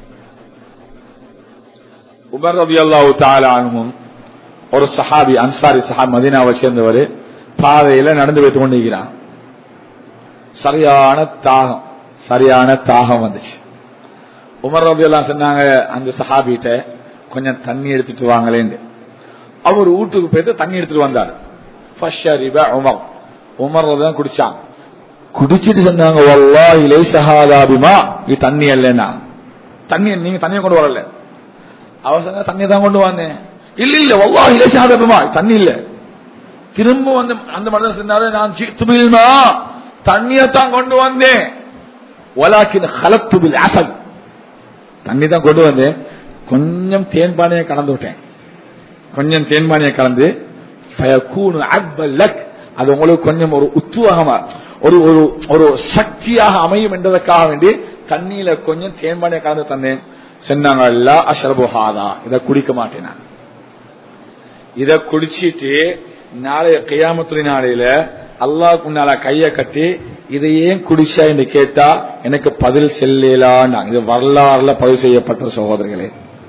உமர் ரவி அல்லாஹு தாலும் ஒரு சஹாபி அன்சாரி சஹாபி மதீனாவை சேர்ந்தவர் பாதையில நடந்து வைத்துக் கொண்டிருக்கிறான் சரியான தாகம் சரியான தாகம் வந்துச்சு உமர் ரபி எல்லாம் சொன்னாங்க அந்த சஹாபிட்ட கொஞ்சம் தண்ணி எடுத்துட்டு வாங்களேன்னு அவர் வீட்டுக்கு போயிட்டு தண்ணி எடுத்துட்டு வந்தார் ஃபஷரிப உமர் உமர் தான் குடிச்சான் குடிச்சிட்டு சொன்னாங்க வல்லாஹி லைஸ ஹாதா பிமா இது தண்ணி இல்லைன்னா தண்ணி நீங்க தண்ணியை கொண்டு வரல அவர் சொன்னா தண்ணி தான் கொண்டு வந்தேன் இல்ல இல்ல வல்லாஹி லைஸ ஹாதா பிமா தண்ணி இல்ல திரும்ப வந்து அந்த மனிதர் சொன்னாரு நான் ஜித்துபில்மா தண்ணியத்தான் கொண்டு வந்தேன் வலாக்கின் ஹலத்து பில் அசல் தண்ணி தான் கொண்டு வந்தேன் கொஞ்சம் தேன்பானையை கலந்து விட்டேன் கொஞ்சம் தேன்பானையை கலந்து ஃபயகூனு அக்பல் லக் அது உங்களுக்கு கொஞ்சம் ஒரு உத்துவகமா ஒரு ஒரு ஒரு சக்தியாக அமையும் என்பதற்காக வேண்டி தண்ணியில கொஞ்சம் தேன்பானையை கலந்து தந்தேன் சொன்னாங்க அல்லா அஷரபுஹாதா இதை குடிக்க மாட்டேன் நான் இத குடிச்சிட்டு நாளைய கையாமத்துறை நாளையில அல்லாஹ்க்கு முன்னால கைய கட்டி இதை ஏன் குடிச்சா என்று கேட்டா எனக்கு பதில் செல்லலான் இது வரலாறுல பதிவு செய்யப்பட்ட சகோதரர்களே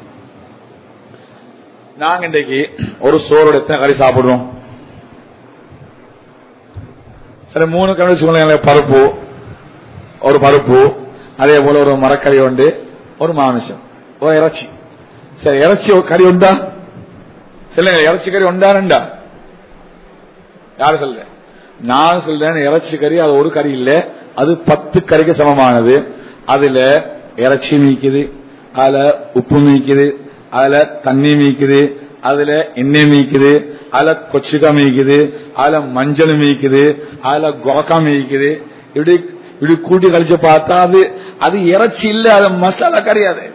நாங்க இன்றைக்கு ஒரு சோறு எத்தனை கறி சாப்பிடுறோம் சரி மூணு கறி வச்சுக்கோங்க பருப்பு ஒரு பருப்பு அதே போல ஒரு மரக்கறி உண்டு ஒரு மாமிசம் ஒரு இறைச்சி சரி இறைச்சி ஒரு கறி உண்டா சொல்லுங்க இறைச்சி கறி உண்டா ரெண்டா யாரு சொல்றேன் நான் சொல்றேன் இறைச்சி கறி அது ஒரு கறி இல்ல அது பத்து கறிக்கு சமமானது அதுல இறைச்சி மீக்குது அதுல உப்பு மீக்குது அதுல தண்ணி மீக்குது அதுல எண்ணெய் மீக்குது அதுல கொச்சிக்கா மீக்குது அதுல மஞ்சள் மீக்குது அதுல கொரக்கா மீக்குது இப்படி இப்படி கூட்டி கழிச்சு பார்த்தா அது அது இறைச்சி இல்ல அது மசாலா கறியாது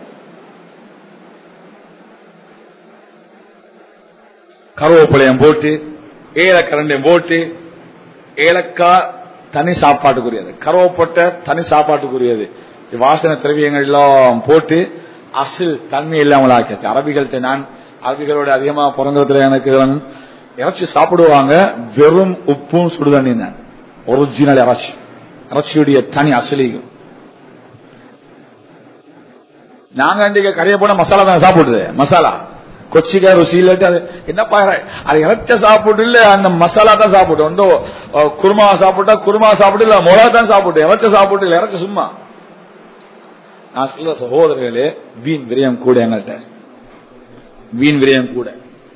கருவேப்பிலையம் போட்டு ஏலக்கரண்டையும் போட்டு ஏலக்காய் தனி சாப்பாட்டுக்குரியது கருவப்பட்ட தனி சாப்பாட்டுக்குரியது வாசனை திரவியங்கள் எல்லாம் போட்டு அசில் தன்மை இல்லாமல் ஆக்கியாச்சு அரபிகள்கிட்ட நான் அரபிகளோட அதிகமா பிறந்ததுல எனக்கு இறைச்சி சாப்பிடுவாங்க வெறும் உப்பும் சுடுதண்ணி தான் ஒரிஜினல் இறைச்சி இறைச்சியுடைய தனி அசலிகம் நாங்க இன்றைக்கு கரையை போன மசாலா தான் சாப்பிடுது மசாலா கொச்சிக்காய் ருசி இல்லாட்டி அது என்னப்பா அது இறைச்ச சாப்பிட்டு இல்ல அந்த மசாலா தான் சாப்பிட்டு ஒன்றோ குருமா சாப்பிட்டா குருமா சாப்பிட்டு இல்ல மிளகா தான் சாப்பிட்டு இறைச்ச சாப்பிட்டு இல்ல இறைச்ச சும்மா நான் சொல்ல சகோதரர்களே வீண் விரயம் கூட எங்கள்கிட்ட வீண் விரயம் கூட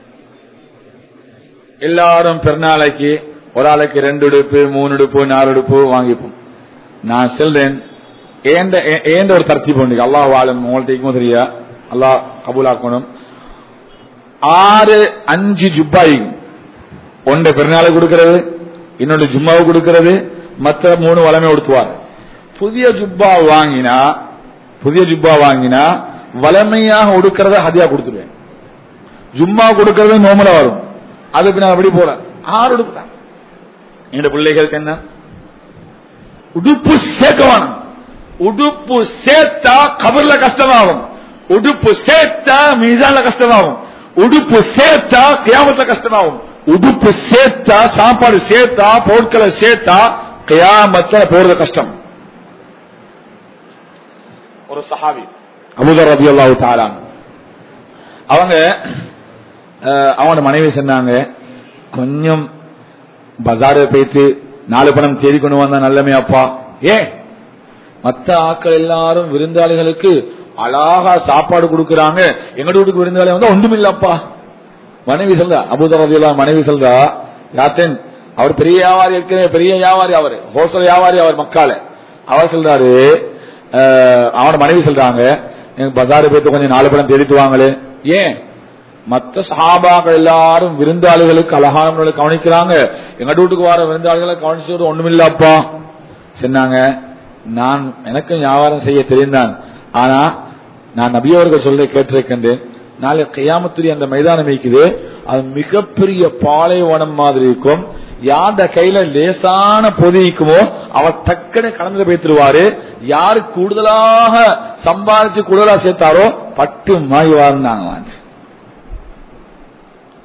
எல்லாரும் பெருநாளைக்கு ஒரு ஆளுக்கு ரெண்டு உடுப்பு மூணு உடுப்பு நாலு உடுப்பு வாங்கிப்போம் நான் செல்றேன் ஏந்த ஏந்த ஒரு தர்த்தி உண்டு அல்லாஹ் வாழும் உங்கள்கிட்ட தெரியா அல்லாஹ் கபூலாக்கணும் ஆறு அஞ்சு ஜுப்பாயும் ஒன்றை பெருநாளை கொடுக்கிறது இன்னொன்று ஜும்மாவை கொடுக்கிறது மற்ற மூணு வளமை கொடுத்துவார் புதிய ஜுப்பா வாங்கினா புதிய ஜுப்பா வாங்கினா வளமையாக உடுக்கிறத ஹதியா கொடுத்துருவேன் ஜும்மா கொடுக்கறது நோமலா வரும் அதுக்கு நான் அப்படி போல ஆறு உடுப்பு தான் எங்க பிள்ளைகளுக்கு என்ன உடுப்பு சேர்க்க வேணும் உடுப்பு சேர்த்தா கபர்ல கஷ்டமாகும் உடுப்பு சேர்த்தா மீசான்ல கஷ்டமாகும் உடுப்பு சேர்த்தா கியாமத்துல கஷ்டமாகும் உடுப்பு சேர்த்தா சாப்பாடு சேர்த்தா பொருட்களை சேர்த்தா கியாமத்துல போறது கஷ்டம் ஒரு சஹாபி அபுதர் ரதி அல்லாஹு தாலான் அவங்க அவனோட மனைவி சொன்னாங்க கொஞ்சம் பஜாரு போயிட்டு நாலு பணம் தேடி கொண்டு வந்தா நல்லமே அப்பா ஏ மத்த ஆக்கள் எல்லாரும் விருந்தாளிகளுக்கு அழகா சாப்பாடு கொடுக்கறாங்க எங்க வீட்டுக்கு விருந்தாளி வந்தா ஒன்றுமில்லப்பா மனைவி சொல்றா அபுதர் ரதியுல்லா மனைவி சொல்றா யாத்தன் அவர் பெரிய வியாபாரி இருக்கிற பெரிய வியாபாரி அவர் ஹோல்சேல் வியாபாரி அவர் மக்கால அவர் சொல்றாரு அவனோட மனைவி சொல்றாங்க எனக்கு பஜாரு போயிட்டு கொஞ்சம் நாலு படம் தேடிட்டு வாங்களே ஏன் மத்த சஹாபாக்கள் எல்லாரும் விருந்தாளிகளுக்கு அழகான முறையில் கவனிக்கிறாங்க எங்க வீட்டுக்கு வர விருந்தாளிகளை கவனிச்சது ஒண்ணுமில்லப்பா சொன்னாங்க நான் எனக்கு வியாபாரம் செய்ய தெரிந்தான் ஆனா நான் நபியவர்கள் சொல்ல கேட்டிருக்கின்றேன் நாளை கையாமத்துரி அந்த மைதானம் இருக்குது அது மிகப்பெரிய பாலைவனம் மாதிரி இருக்கும் யார்ட கையில லேசான பொதிக்குமோ அவர் டக்குன்னு கடந்து போய்த்துருவாரு யாரு கூடுதலாக சம்பாதிச்சு கூடுதலா சேர்த்தாரோ பட்டு மாய்வாருந்தாங்க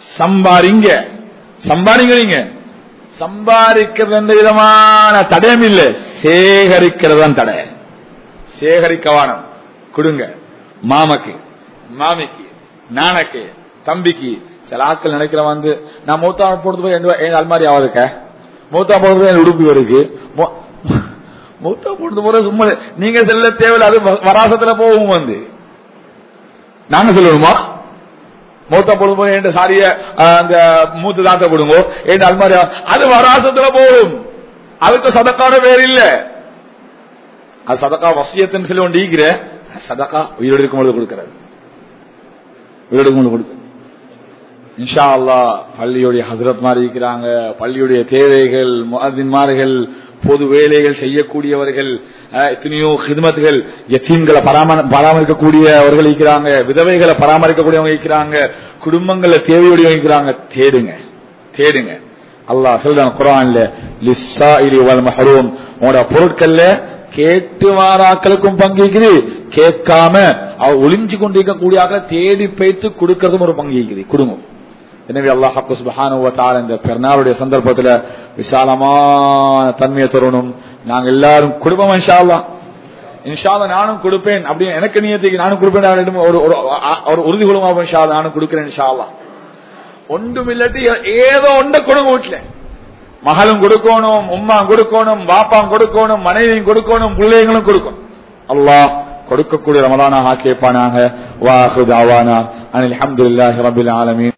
சம்பாரிங்க சம்பாரிங்க நீங்க சம்பாதிக்கிறது எந்த விதமான தடையும் இல்லை சேகரிக்கிறது தான் தடை சேகரிக்க வானம் கொடுங்க மாமக்கு மாமிக்கு நானக்கு தம்பிக்கு சில ஆட்கள் நினைக்கிற வந்து நான் மூத்தா போடுறது போய் என் என் அல்மாரி ஆகுதுக்க மூத்தா போடுறது போய் என் உடுப்பு இருக்கு மொ- மூத்தா போடுறது போற சும்மா நீங்க செல்ல தேவையில்ல அது வ- வராசத்துல போகும் வந்து நாங்க சொல்லணுமா மூத்தா போடுறது போய் என் சாரிய அஹ், அந்த மூத்து தாத்த போடுங்க என் அல்மாரி ஆ- அது வராசத்துல போகும் அதுக்கு சதக்கான பேர் இல்ல அது சதக்கா வசியத்துன்னு சொல்லி ஒன்று ஈகிற சதக்கா உயிரோடு இருக்கும் பொழுது கொடுக்கிறது உயிரோடு இருக்கும் பொழுது கொடுக்க இன்ஷா அல்லாஹ் பள்ளியுடைய ஹசரத் மாதிரி இருக்கிறாங்க பள்ளியுடைய தேவைகள் முஅத்தின்மார்கள் பொது வேலைகள் செய்யக்கூடியவர்கள் அஹ், எத்தனையோ ஹிதமத்துகள் யத்தீம்களை பராம- பராமரிக்கக்கூடியவர்கள் இருக்கிறாங்க விதவைகளை பராமரிக்கக்கூடியவங்க இருக்கிறாங்க குடும்பங்கள்ல தேவையுடையவங்க இருக்கிறாங்க தேடுங்க தேடுங்க அல்லாஹ் சொல்றான் குரான்ல லிஸ்ஸாயிலி வல் மஹரூம் உங்களோட பொருட்கள்ல கேட்டு வாராக்களுக்கும் பங்கு இருக்குது கேட்காம அவ ஒளிஞ்சு கொண்டிருக்கக்கூடிய ஆக்களை தேடி பைத்து கொடுக்கறதும் ஒரு பங்கு இருக்குது குடும்பம் எனவே அல்லாஹ் சுபஹானுவ தஆலா இந்த பெருநாளுடைய சந்தர்ப்பத்துல விசாலமான தன்மையை தரணும் நாங்க எல்லாரும் குடும்பம் இன்ஷா அல்லாஹ் இன்ஷா அல்லாஹ் நானும் கொடுப்பேன் அப்படின்னு எனக்கு நியத்துக்கு நானும் கொடுப்பேன் அவரிடம் ஒரு ஒரு ஒரு உறுதி கொள்ளுமா இன்ஷா அல்லாஹ் நானும் கொடுக்கிறேன் இன்ஷா அல்லாஹ் ஒன்றும் இல்லாட்டி ஏதோ ஒன்றை கொடுங்க வீட்டுல மகளும் கொடுக்கணும் உம்மா கொடுக்கணும் பாப்பாம் கொடுக்கணும் மனைவியும் கொடுக்கணும் பிள்ளைங்களும் கொடுக்கணும் அல்லாஹ் கொடுக்கக்கூடிய ரமலானாக ஆக்கியப்பானாக வாஹு தாவானா அனில் அஹமதுல்லாஹி ரபில் ஆலமீன்